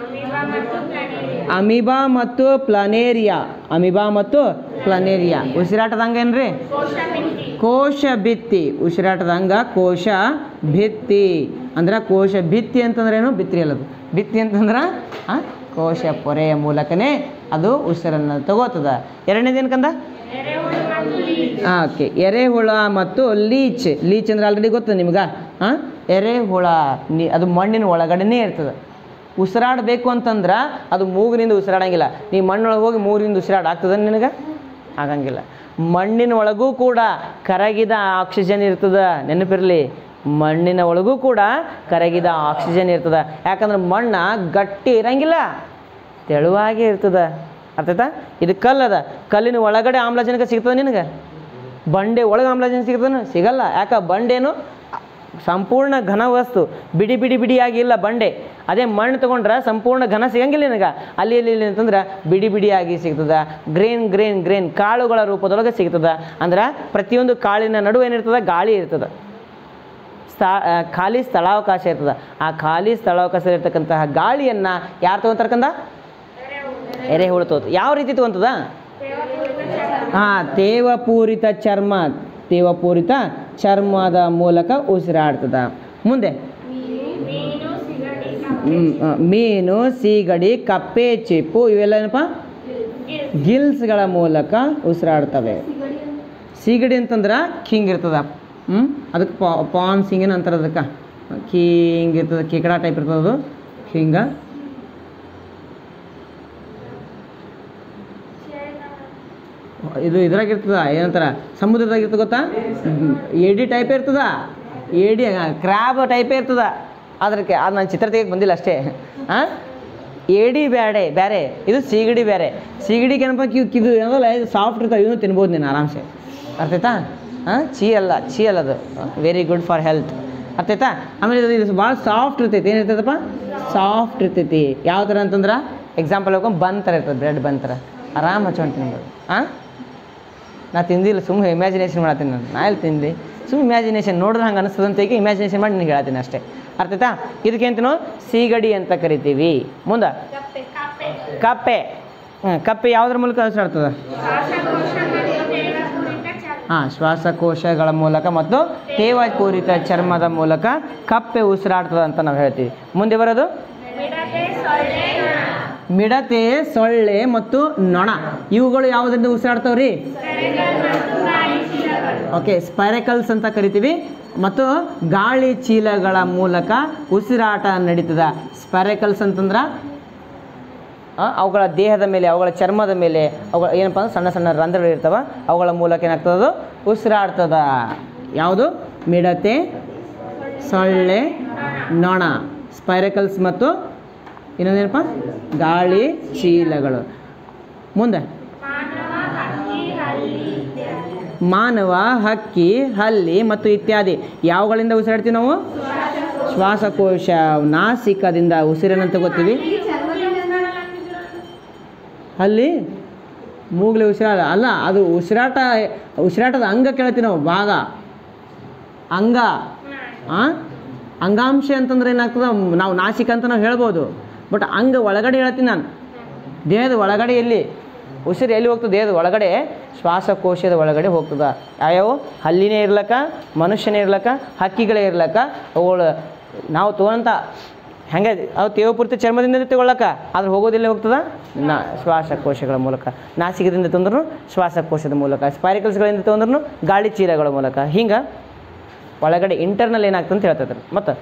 ಅಮೀಬಾ ಮತ್ತು ಪ್ಲನೇರಿಯಾ ಅಮೀಬಾ ಮತ್ತು ಪ್ಲನೇರಿಯಾ ಉಸಿರಾಟದ ಅಂಗ ಏನ್ರಿ ಕೋಶ ಭಿತ್ತಿ ಉಸಿರಾಟದ ಅಂಗ ಕೋಶ ಭಿತ್ತಿ ಅಂದ್ರೆ ಕೋಶ ಭಿತ್ತಿ ಅಂತಂದ್ರೆ ಏನು ಭಿತ್ರಿ ಅಲ್ಲದು ಭಿತ್ತಿ ಅಂತಂದ್ರೆ ಆ, ಕೋಶ ಪೊರೆಯ ಮೂಲಕನೇ ಅದು ಉಸಿರನ್ನು ತಗೋತದ ಎರಡನೇದು ಏನಕ್ಕಂದ ಓಕೆ ಎರೆಹುಳ ಮತ್ತು ಲೀಚ್ ಲೀಚ್ ಅಂದ್ರೆ ಆಲ್ರೆಡಿ ಗೊತ್ತು ನಿಮ್ಗೆ ಹಾಂ ಎರೆಹುಳ ನೀ ಅದು ಮಣ್ಣಿನ ಒಳಗಡೆನೇ ಇರ್ತದೆ ಉಸಿರಾಡಬೇಕು ಅಂತಂದ್ರೆ ಅದು ಮೂಗಿನಿಂದ ಉಸಿರಾಡಂಗಿಲ್ಲ ನೀ ಮಣ್ಣೊಳಗೆ ಹೋಗಿ ಮೂಗಿನಿಂದ ಉಸಿರಾಡ ಆಗ್ತದ ನಿನಗೆ ಆಗಂಗಿಲ್ಲ ಮಣ್ಣಿನ ಒಳಗೂ ಕೂಡ ಕರಗಿದ ಆಕ್ಸಿಜನ್ ಇರ್ತದ ನೆನಪಿರಲಿ ಮಣ್ಣಿನ ಒಳಗೂ ಕೂಡ ಕರಗಿದ ಆಕ್ಸಿಜನ್ ಇರ್ತದ ಯಾಕಂದ್ರೆ ಮಣ್ಣು ಗಟ್ಟಿ ಇರಂಗಿಲ್ಲ ತೆಳುವಾಗೇ ಇರ್ತದ ಅರ್ಥಾಯ್ತಾ ಇದು ಕಲ್ಲದ ಕಲ್ಲಿನ ಒಳಗಡೆ ಆಮ್ಲಜನಕ ಸಿಗ್ತದೆ ನಿನಗೆ ಬಂಡೆ ಒಳಗೆ ಆಮ್ಲಜನಕ ಸಿಗ್ತದೆ ಸಿಗಲ್ಲ ಯಾಕೆ ಬಂಡೇನು ಸಂಪೂರ್ಣ ಘನ ವಸ್ತು ಬಿಡಿ ಬಿಡಿ ಬಿಡಿಯಾಗಿ ಇಲ್ಲ ಬಂಡೆ ಅದೇ ಮಣ್ಣು ತೊಗೊಂಡ್ರೆ ಸಂಪೂರ್ಣ ಘನ ಸಿಗಂಗಿಲ್ಲ ನಿನಗೆ ಅಲ್ಲಿ ಇಲ್ಲಿ ಇಲ್ಲಿ ಅಂತಂದ್ರೆ ಬಿಡಿ ಬಿಡಿಯಾಗಿ ಸಿಗ್ತದ ಗ್ರೇನ್ ಗ್ರೇನ್ ಗ್ರೇನ್ ಕಾಳುಗಳ ರೂಪದೊಳಗೆ ಸಿಗ್ತದ ಅಂದ್ರೆ ಪ್ರತಿಯೊಂದು ಕಾಳಿನ ನಡುವೆ ಏನಿರ್ತದ ಗಾಳಿ ಇರ್ತದ ಸ್ಥಾ ಆ, ಖಾಲಿ ಸ್ಥಳಾವಕಾಶ ಇರ್ತದೆ ಆ ಖಾಲಿ ಸ್ಥಳಾವಕಾಶ ಇರ್ತಕ್ಕಂತಹ ಗಾಳಿಯನ್ನು ಯಾರು ತೊಗೊಂತಾರಕಂದ ಎರೆಹುಳು ತೋತು ಯಾವ ರೀತಿ ತೊಗೊಂತದ ಹಾಂ ತೇವಪೂರಿತ ಚರ್ಮ ತೇವಪೂರಿತ ಚರ್ಮದ ಮೂಲಕ ಉಸಿರಾಡ್ತದ ಮುಂದೆ ಹ್ಮ್, ಆ, ಮೀನು ಸೀಗಡಿ ಕಪ್ಪೆ ಚಿಪ್ಪು ಇವೆಲ್ಲ ಏನಪ್ಪ ಗಿಲ್ಸ್ಗಳ ಮೂಲಕ ಉಸಿರಾಡ್ತವೆ ಸೀಗಡಿ ಅಂತಂದ್ರೆ ಹಿಂಗೆ ಇರ್ತದ ಹ್ಞೂ ಅದಕ್ಕೆ ಪಾ ಪಾನ್ ಸಿಂಗಿನ ಅಂತಾರೆ ಅದಕ್ಕೆ ಹಿಂಗೆ ಇರ್ತದೆ ಕೇಕಡ ಟೈಪ್ ಇರ್ತದೆ ಅದು ಹಿಂಗೆ ಇದು ಇದ್ರಾಗ ಇರ್ತದ ಏನಂತಾರ ಸಮುದ್ರದಾಗ ಇರ್ತದ ಗೊತ್ತಾ ಹ್ಮ್. ಏಡಿ ಟೈಪ್ ಇರ್ತದ ಏಡಿ ಕ್ರ್ಯಾಬ್ ಟೈಪೇ ಇರ್ತದ ಅದಕ್ಕೆ ಅದು ನಾನು ಚಿತ್ರ ತೆಗಿಯಕ್ಕೆ ಬಂದಿಲ್ಲ ಅಷ್ಟೇ ಹಾಂ ಏಡಿ ಬೇರೆ ಬೇರೆ ಇದು ಸೀಗಡಿ ಬೇರೆ ಸೀಗಡಿಗೆ ಏನಪ್ಪ ಕ್ಯೂ ಇದು ಏನಲ್ಲ ಇದು ಸಾಫ್ಟ್ ಇರ್ತಾವೆ ಇವನು ತಿನ್ಬೋದು ನೀನು ಆರಾಮ್ಸೆ ಅರ್ಥಾಯ್ತಾ ಹಾಂ ಚೀ ಅಲ್ಲ ಚೀ ಅಲ್ಲ ಅದು ವೆರಿ ಗುಡ್ ಫಾರ್ ಹೆಲ್ತ್ ಅರ್ಥಾಯ್ತಾ ಆಮೇಲೆ ಇದು ಇದು ಭಾಳ ಸಾಫ್ಟ್ ಇರ್ತೈತಿ ಏನಿರ್ತದಪ್ಪ ಸಾಫ್ಟ್ ಇರ್ತೈತಿ ಯಾವ ಥರ ಅಂತಂದ್ರೆ ಎಕ್ಸಾಂಪಲ್ ಹೋಗ್ಕೊಂಡು ಬನ್ ಥರ ಇರ್ತದೆ ಬ್ರೆಡ್ ಬನ್ ಥರ ಆರಾಮ್ ಹಚ್ಕೊಂಡು ತಿನ್ಬೋದು ಹಾಂ ನಾ ತಿಂದಿಲ್ಲ ಸುಮ್ಮನೆ ಇಮ್ಯಾಜಿನೇಷನ್ ಮಾಡತ್ತೀನಿ ನಾನು ನಾ ಎಲ್ಲಿ ತಿಂದು ಸುಮ್ಮನೆ ಇಮ್ಯಾಜಿನೇಷನ್ ನೋಡಿದ್ರೆ ಹಂಗೆ ಅನಿಸ್ತದೆ ಅಂತ ಈಗ ಇಮ್ಯಾಜಿನೇಷನ್ ಮಾಡಿ ನಿನಗೆ ಹೇಳ್ತೀನಿ ಅಷ್ಟೇ ಅರ್ಥ ಆಯ್ತಾ ಇದಕ್ಕೆ ಅಂತನೋ ಸೀಗಡಿ ಅಂತ ಕರಿತೀವಿ ಮುಂದೆ ಕಪ್ಪೆ ಹ್ಞೂ ಕಪ್ಪೆ ಯಾವುದ್ರ ಮೂಲಕ ಉಸಿರಾಡ್ತದೆ ಹಾಂ ಶ್ವಾಸಕೋಶಗಳ ಮೂಲಕ ಮತ್ತು ತೇವಪೂರಿತ ಚರ್ಮದ ಮೂಲಕ ಕಪ್ಪೆ ಉಸಿರಾಡ್ತದೆ ಅಂತ ನಾವು ಹೇಳ್ತೀವಿ ಮುಂದೆ ಬರೋದು ಮಿಡತೆ ಸೊಳ್ಳೆ ಮತ್ತು ನೊಣ ಇವುಗಳು ಯಾವುದರಿಂದ ಉಸಿರಾಡ್ತಾವ್ರಿ ಓಕೆ ಸ್ಪೈರಕಲ್ಸ್ ಅಂತ ಕರಿತೀವಿ ಮತ್ತು ಗಾಳಿ ಚೀಲಗಳ ಮೂಲಕ ಉಸಿರಾಟ ನಡೀತದ ಸ್ಪೈರಕಲ್ಸ್ ಅಂತಂದ್ರೆ ಆ, ಅವುಗಳ ದೇಹದ ಮೇಲೆ ಅವುಗಳ ಚರ್ಮದ ಮೇಲೆ ಅವುಗಳ ಏನಪ್ಪ ಅಂದ್ರೆ ಸಣ್ಣ ಸಣ್ಣ ರಂಧ್ರಗಳು ಇರ್ತವೆ ಅವುಗಳ ಮೂಲಕ ಏನಾಗ್ತದೆ ಅದು ಉಸಿರಾಡ್ತದ ಯಾವುದು ಮಿಡತೆ ಸೊಳ್ಳೆ ನೊಣ ಸ್ಪೈರಕಲ್ಸ್ ಮತ್ತು ಇನ್ನೊಂದೇನಪ್ಪ ಗಾಳಿ ಚೀಲಗಳು ಮುಂದೆ ಮಾನವ ಹಕ್ಕಿ ಹಲ್ಲಿ ಮತ್ತು ಇತ್ಯಾದಿ ಯಾವುಗಳಿಂದ ಉಸಿರಾಡ್ತೀವಿ ನಾವು ಶ್ವಾಸಕೋಶ ನಾಸಿಕದಿಂದ ಉಸಿರನ್ನು ತಗೋತೀವಿ ಅಲ್ಲಿ ಮೂಗ್ಲಿ ಉಸಿರಾಟ ಅಲ್ಲ ಅದು ಉಸಿರಾಟ ಉಸಿರಾಟದ ಅಂಗ ಕೇಳ್ತೀವಿ ನಾವು ಭಾಗ ಅಂಗ ಆ? ಅಂಗಾಂಶ ಅಂತಂದ್ರೆ ಏನಾಗ್ತದೆ ನಾವು ನಾಸಿಕ ಅಂತ ನಾವು ಹೇಳ್ಬೋದು ಬಟ್ ಅಂಗ ಒಳಗಡೆ ಹೇಳ್ತೀನಿ ನಾನು ದೇಹದ ಒಳಗಡೆ ಎಲ್ಲಿ ಉಸಿರು ಎಲ್ಲಿ ಹೋಗ್ತದೆ ದೇಹದ ಒಳಗಡೆ ಶ್ವಾಸಕೋಶದ ಒಳಗಡೆ ಹೋಗ್ತದೆ ಯಾವ್ಯಾವ ಹಲ್ಲಿನೇ ಇರ್ಲಕ್ಕ ಮನುಷ್ಯನೇ ಇರ್ಲಕ್ಕ ಹಕ್ಕಿಗಳೇ ಇರ್ಲಕ್ಕ ಅವುಗಳು ನಾವು ತೊಗೊಂತ ಹೆಂಗೆ ಅವು ತೇವಪೂರ್ತಿ ಚರ್ಮದಿಂದ ತಗೊಳ್ಳಕ ಆದ್ರೆ ಹೋಗೋದಿಲ್ಲ ಹೋಗ್ತದ ನಾ ಶ್ವಾಸಕೋಶಗಳ ಮೂಲಕ ನಾಸಿಕದಿಂದ ತಂದ್ರೂ ಶ್ವಾಸಕೋಶದ ಮೂಲಕ ಸ್ಪೈರಿಕಲ್ಸ್ಗಳಿಂದ ತೊಂದ್ರೂ ಗಾಳಿ ಚೀಲಗಳ ಮೂಲಕ ಹಿಂಗೆ ಒಳಗಡೆ ಇಂಟರ್ನಲ್ ಏನಾಗ್ತದೆ ಅಂತ ಹೇಳ್ತಾರೆ ಮತ್ತು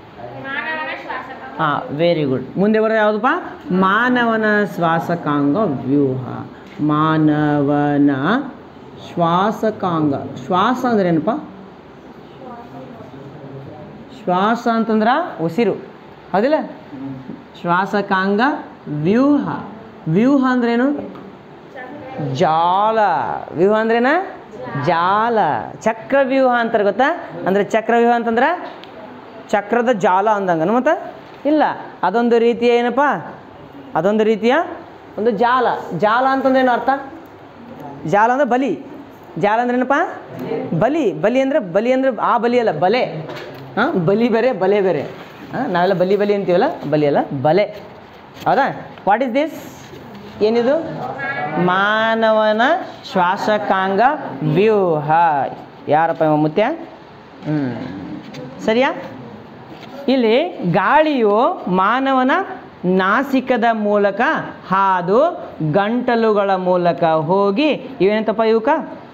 ಹಾಂ ವೆರಿ ಗುಡ್ ಮುಂದೆ ಬರೋದು ಯಾವುದಪ್ಪ ಮಾನವನ ಶ್ವಾಸಕಾಂಗ ವ್ಯೂಹ ಮಾನವನ ಶ್ವಾಸಕಾಂಗ ಶ್ವಾಸ ಅಂದ್ರೆ ಏನಪ್ಪ ಶ್ವಾಸ ಅಂತಂದ್ರೆ ಉಸಿರು ಹೌದಿಲ್ಲ ಶ್ವಾಸಕಾಂಗ ವ್ಯೂಹ ವ್ಯೂಹ ಅಂದ್ರೇನು ಜಾಲ ವ್ಯೂಹ ಅಂದ್ರೇನ ಜಾಲ ಚಕ್ರವ್ಯೂಹ ಅಂತಾರೆ ಗೊತ್ತಾ ಅಂದರೆ ಚಕ್ರವ್ಯೂಹ ಅಂತಂದ್ರೆ ಚಕ್ರದ ಜಾಲ ಅಂದಂಗನು ಮತ್ತು ಇಲ್ಲ ಅದೊಂದು ರೀತಿಯ ಏನಪ್ಪ ಅದೊಂದು ರೀತಿಯ ಒಂದು ಜಾಲ ಜಾಲ ಅಂತಂದ್ರೆ ಏನು ಅರ್ಥ ಜಾಲ ಅಂದ್ರೆ ಬಲಿ ಜಾಲ ಅಂದ್ರೆ ಏನಪ್ಪ ಬಲಿ ಬಲಿ ಅಂದ್ರೆ ಬಲಿ ಅಂದ್ರೆ ಆ ಬಲಿ ಅಲ್ಲ ಬಲೆ ಹಾಂ ಬಲಿ ಬೇರೆ ಬಲೆ ಬೇರೆ ಹಾಂ ನಾವೆಲ್ಲ ಬಲಿ ಬಲಿ ಅಂತೀವಲ್ಲ ಬಲಿ ಅಲ್ಲ ಬಲೆ ಹೌದಾ ವಾಟ್ ಇಸ್ ದಿಸ್ ಏನಿದು ಮಾನವನ ಶ್ವಾಸಕಾಂಗ ವ್ಯೂಹ ಯಾರಪ್ಪ ಇವ ಮುತ್ಯ ಹ್ಞೂ ಸರಿಯಾ ಇಲ್ಲಿ ಗಾಳಿಯು ಮಾನವನ ನಾಸಿಕದ ಮೂಲಕ ಹಾದು ಗಂಟಲುಗಳ ಮೂಲಕ ಹೋಗಿ ಇವೇನಂತಪ್ಪ ಇವಕ್ಕ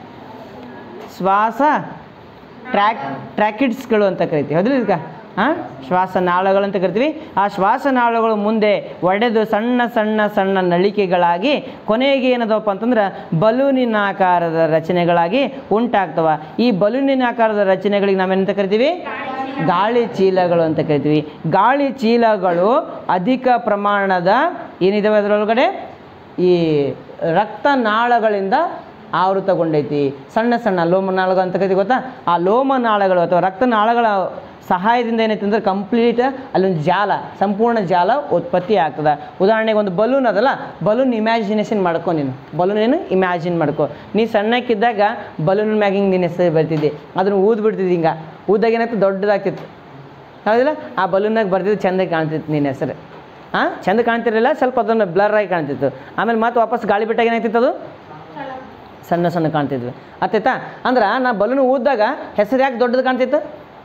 ಶ್ವಾಸ ಟ್ರ್ಯಾಕ್ ಟ್ರ್ಯಾಕಿಡ್ಸ್ಗಳು ಅಂತ ಕರಿತೀವಿ ಹೌದಿಲ್ಲ ಇದಕ್ಕೆ ಹಾಂ ಶ್ವಾಸನಾಳಗಳು ಅಂತ ಕರಿತೀವಿ ಆ ಶ್ವಾಸನಾಳಗಳು ಮುಂದೆ ಒಡೆದು ಸಣ್ಣ ಸಣ್ಣ ಸಣ್ಣ ನಳಿಕೆಗಳಾಗಿ ಕೊನೆಗೆ ಏನದಪ್ಪ ಅಂತಂದ್ರೆ ಬಲೂನಿನ ಆಕಾರದ ರಚನೆಗಳಾಗಿ ಉಂಟಾಗ್ತವ ಈ ಬಲೂನಿನ ಆಕಾರದ ರಚನೆಗಳಿಗೆ ನಾವೇನಂತ ಕರಿತೀವಿ ಗಾಳಿ ಚೀಲಗಳು ಅಂತ ಕರಿತೀವಿ ಗಾಳಿ ಚೀಲಗಳು ಅಧಿಕ ಪ್ರಮಾಣದ ಏನಿದಾವೆ ಅದರೊಳಗಡೆ ಈ ರಕ್ತನಾಳಗಳಿಂದ ಆವೃತಗೊಂಡೈತಿ ಸಣ್ಣ ಸಣ್ಣ ಲೋಮನಾಳಗಳು ಅಂತ ಕರಿತೀವಿ ಗೊತ್ತಾ ಆ ಲೋಮನಾಳಗಳು ಅಥವಾ ರಕ್ತನಾಳಗಳ ಸಹಾಯದಿಂದ ಏನೈತೆ ಅಂದ್ರೆ ಕಂಪ್ಲೀಟ್ ಅಲ್ಲೊಂದು ಜಾಲ ಸಂಪೂರ್ಣ ಜಾಲ ಉತ್ಪತ್ತಿ ಆಗ್ತದೆ ಉದಾಹರಣೆಗೆ ಒಂದು ಬಲೂನ್ ಅದಲ್ಲ ಬಲೂನ್ ಇಮ್ಯಾಜಿನೇಷನ್ ಮಾಡ್ಕೊ ನೀನು ಬಲೂನ್ ಏನು ಇಮ್ಯಾಜಿನ್ ಮಾಡ್ಕೊ ನೀ ಸಣ್ಣಕ್ಕಿದ್ದಾಗ ಬಲೂನ್ ಮ್ಯಾಗ ಹಿಂಗೆ ನಿನ್ನ ಹೆಸರು ಬರ್ತಿದ್ದೆ ಅದನ್ನು ಊದ್ ಬಿಡ್ತಿದ್ದೆ ಹಿಂಗೆ ಊದಾಗ ಏನಾಯ್ತು ದೊಡ್ಡದಾಗ್ತಿತ್ತು ಹೌದಿಲ್ಲ ಆ ಬಲೂನಾಗ ಬರ್ತಿದ್ದು ಚೆಂದ ಕಾಣ್ತಿತ್ತು ನಿನ್ನ ಹೆಸರು ಹಾಂ ಚೆಂದ ಕಾಣ್ತಿರಲಿಲ್ಲ ಸ್ವಲ್ಪ ಅದನ್ನು ಬ್ಲರ್ ಆಗಿ ಕಾಣ್ತಿತ್ತು ಆಮೇಲೆ ಮತ್ತೆ ವಾಪಸ್ ಗಾಳಿ ಬಿಟ್ಟಾಗ ಏನಾಗ್ತಿತ್ತು ಅದು ಸಣ್ಣ ಸಣ್ಣ ಕಾಣ್ತಿದ್ವಿ ಅತ್ತೈತಾ ಅಂದ್ರೆ ನಾ ಬಲೂನ್ ಊದ್ದಾಗ ಹೆಸರು ಯಾಕೆ ದೊಡ್ಡದು ಕಾಣ್ತಿತ್ತು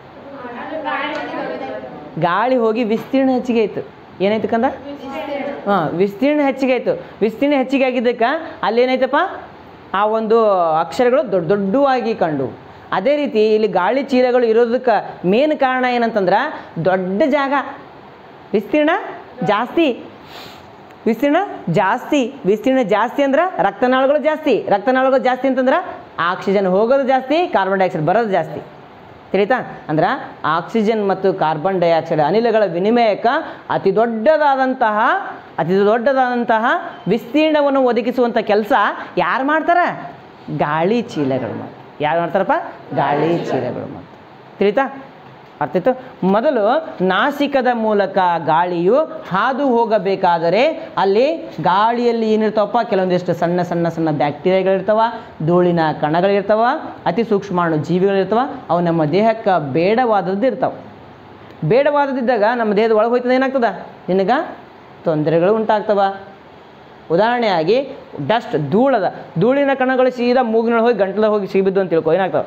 ಗಾಳಿ ಹೋಗಿ ವಿಸ್ತೀರ್ಣ ಹೆಚ್ಚಿಗೆ ಆಯಿತು ಏನಾಯ್ತು ಕಂದ ಹಾಂ ವಿಸ್ತೀರ್ಣ ಹೆಚ್ಚಿಗೆ ಆಯಿತು ವಿಸ್ತೀರ್ಣ ಹೆಚ್ಚಿಗೆ ಆಗಿದ್ದಕ್ಕೆ ಅಲ್ಲೇನಾಯ್ತಪ್ಪ ಆ ಒಂದು ಅಕ್ಷರಗಳು ದೊಡ್ಡ ದೊಡ್ಡವಾಗಿ ಕಂಡು ಅದೇ ರೀತಿ ಇಲ್ಲಿ ಗಾಳಿ ಚೀಲಗಳು ಇರೋದಕ್ಕೆ ಮೇನ್ ಕಾರಣ ಏನಂತಂದ್ರೆ ದೊಡ್ಡ ಜಾಗ ವಿಸ್ತೀರ್ಣ ಜಾಸ್ತಿ ವಿಸ್ತೀರ್ಣ ಜಾಸ್ತಿ ವಿಸ್ತೀರ್ಣ ಜಾಸ್ತಿ ಅಂದ್ರೆ ರಕ್ತನಾಳಗಳು ಜಾಸ್ತಿ ರಕ್ತನಾಳಗಳು ಜಾಸ್ತಿ ಅಂತಂದ್ರೆ ಆಕ್ಸಿಜನ್ ಹೋಗೋದು ಜಾಸ್ತಿ ಕಾರ್ಬನ್ ಡೈಆಕ್ಸೈಡ್ ಬರೋದು ಜಾಸ್ತಿ ತಿಳಿತಾ ಅಂದ್ರೆ ಆಕ್ಸಿಜನ್ ಮತ್ತು ಕಾರ್ಬನ್ ಡೈಆಕ್ಸೈಡ್ ಅನಿಲಗಳ ವಿನಿಮಯಕ್ಕೆ ಅತಿ ದೊಡ್ಡದಾದಂತಹ ಅತಿ ದೊಡ್ಡದಾದಂತಹ ವಿಸ್ತೀರ್ಣವನ್ನು ಒದಗಿಸುವಂಥ ಕೆಲಸ ಯಾರು ಮಾಡ್ತಾರೆ ಗಾಳಿ ಚೀಲಗಳು ಮಾಡ್ತಾರೆ ಯಾರು ಮಾಡ್ತಾರಪ್ಪ ಗಾಳಿ ಚೀಲಗಳು ಮಾಡ್ತಾರೆ ತಿಳಿತಾ ಅರ್ಥಾಯ್ತು ಮೊದಲು ನಾಸಿಕದ ಮೂಲಕ ಗಾಳಿಯು ಹಾದು ಹೋಗಬೇಕಾದರೆ ಅಲ್ಲಿ ಗಾಳಿಯಲ್ಲಿ ಏನಿರ್ತಾವಪ್ಪ ಕೆಲವೊಂದಿಷ್ಟು ಸಣ್ಣ ಸಣ್ಣ ಸಣ್ಣ ಬ್ಯಾಕ್ಟೀರಿಯಾಗಳಿರ್ತಾವ ಧೂಳಿನ ಕಣಗಳಿರ್ತಾವ ಅತಿ ಸೂಕ್ಷ್ಮಾಣು ಜೀವಿಗಳಿರ್ತಾವ ಅವು ನಮ್ಮ ದೇಹಕ್ಕೆ ಬೇಡವಾದದ್ದು ಇರ್ತಾವೆ ಬೇಡವಾದದಿದ್ದಾಗ ನಮ್ಮ ದೇಹದ ಒಳಗೆ ಹೋಯ್ತದ ಏನಾಗ್ತದ ನಿನಗೆ ತೊಂದರೆಗಳು ಉಂಟಾಗ್ತವ ಉದಾಹರಣೆಯಾಗಿ ಡಸ್ಟ್ ಧೂಳದ ಧೂಳಿನ ಕಣಗಳು ಸೀದಾ ಮೂಗಿನೊಳಗೆ ಹೋಗಿ ಗಂಟಲ ಹೋಗಿ ಸಿಗಿಬಿದ್ದು ಅಂತ ತಿಳ್ಕೊ ಏನಾಗ್ತವೆ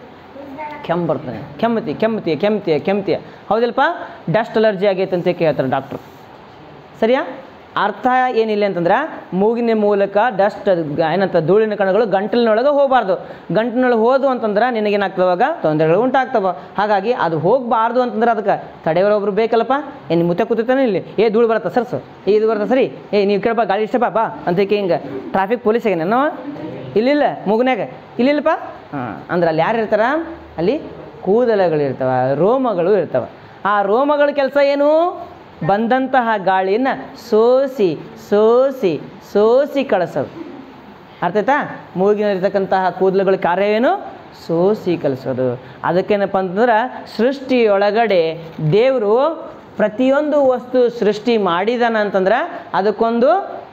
ಕೆಮ್ಮು ಬರ್ತದೆ ಕೆಮ್ಮತಿ ಕೆಮ್ಮತಿ ಕೆಮ್ತಿಯ ಕೆಮ್ತಿಯ ಹೌದಿಲ್ಲಪ್ಪ ಡಸ್ಟ್ ಅಲರ್ಜಿ ಆಗೈತೆ ಅಂತ ಕೇಳ್ತಾರೆ ಡಾಕ್ಟ್ರು ಸರಿಯಾ ಅರ್ಥ ಏನಿಲ್ಲ ಅಂತಂದ್ರೆ ಮೂಗಿನ ಮೂಲಕ ಡಸ್ಟ್ ಏನಂತ ಧೂಳಿನ ಕಣಗಳು ಗಂಟಲಿನೊಳಗೆ ಹೋಗಬಾರ್ದು ಗಂಟಲಿನೊಳಗೆ ಹೋದು ಅಂತಂದ್ರೆ ನಿನಗೇನಾಗ್ತವೆ ಅವಾಗ ತೊಂದರೆಗಳು ಉಂಟಾಗ್ತವೆ ಹಾಗಾಗಿ ಅದು ಹೋಗಬಾರ್ದು ಅಂತಂದ್ರೆ ಅದಕ್ಕೆ ತಡೆಯೋರೊಬ್ರು ಬೇಕಲ್ಲಪ್ಪ ಏನು ನಿಮ್ಮ ಮುತ್ತೆ ಕೂತಿರ್ತಾನೆ ಇಲ್ಲಿ ಏ ಧೂಳು ಬರುತ್ತೆ ಸರ್ಸು ಏ ಇದು ಬರುತ್ತೆ ಸರಿ ಏ ನೀವು ಕೇಳಪ್ಪ ಗಾಡಿ ಇಷ್ಟಪ್ಪ ಬಾ ಅಂತ ಹಿಂಗೆ ಟ್ರಾಫಿಕ್ ಪೊಲೀಸ್ ಆಗ್ಯಾನ ಇಲ್ಲಿಲ್ಲ ಮೂಗ್ನ್ಯಾಗ ಇಲ್ಲಿಲ್ಲಪ್ಪ ಹಾಂ ಅಂದ್ರೆ ಅಲ್ಲಿ ಯಾರು ಇರ್ತಾರ ಅಲ್ಲಿ ಕೂದಲಗಳು ಇರ್ತವೆ ರೋಮಗಳು ಇರ್ತವೆ ಆ ರೋಮಗಳ ಕೆಲಸ ಏನು ಬಂದಂತಹ ಗಾಳಿಯನ್ನು ಸೋಸಿ ಸೋಸಿ ಸೋಸಿ ಕಳಿಸೋದು ಅರ್ಥಾಯ್ತಾ ಮೂಗಿನಲ್ಲಿರ್ತಕ್ಕಂತಹ ಕೂದಲುಗಳ ಕಾರ್ಯವೇನು ಸೋಸಿ ಕಲಿಸೋದು ಅದಕ್ಕೇನಪ್ಪ ಅಂತಂದ್ರೆ ಸೃಷ್ಟಿಯೊಳಗಡೆ ದೇವರು ಪ್ರತಿಯೊಂದು ವಸ್ತು ಸೃಷ್ಟಿ ಮಾಡಿದಾನ ಅಂತಂದ್ರೆ ಅದಕ್ಕೊಂದು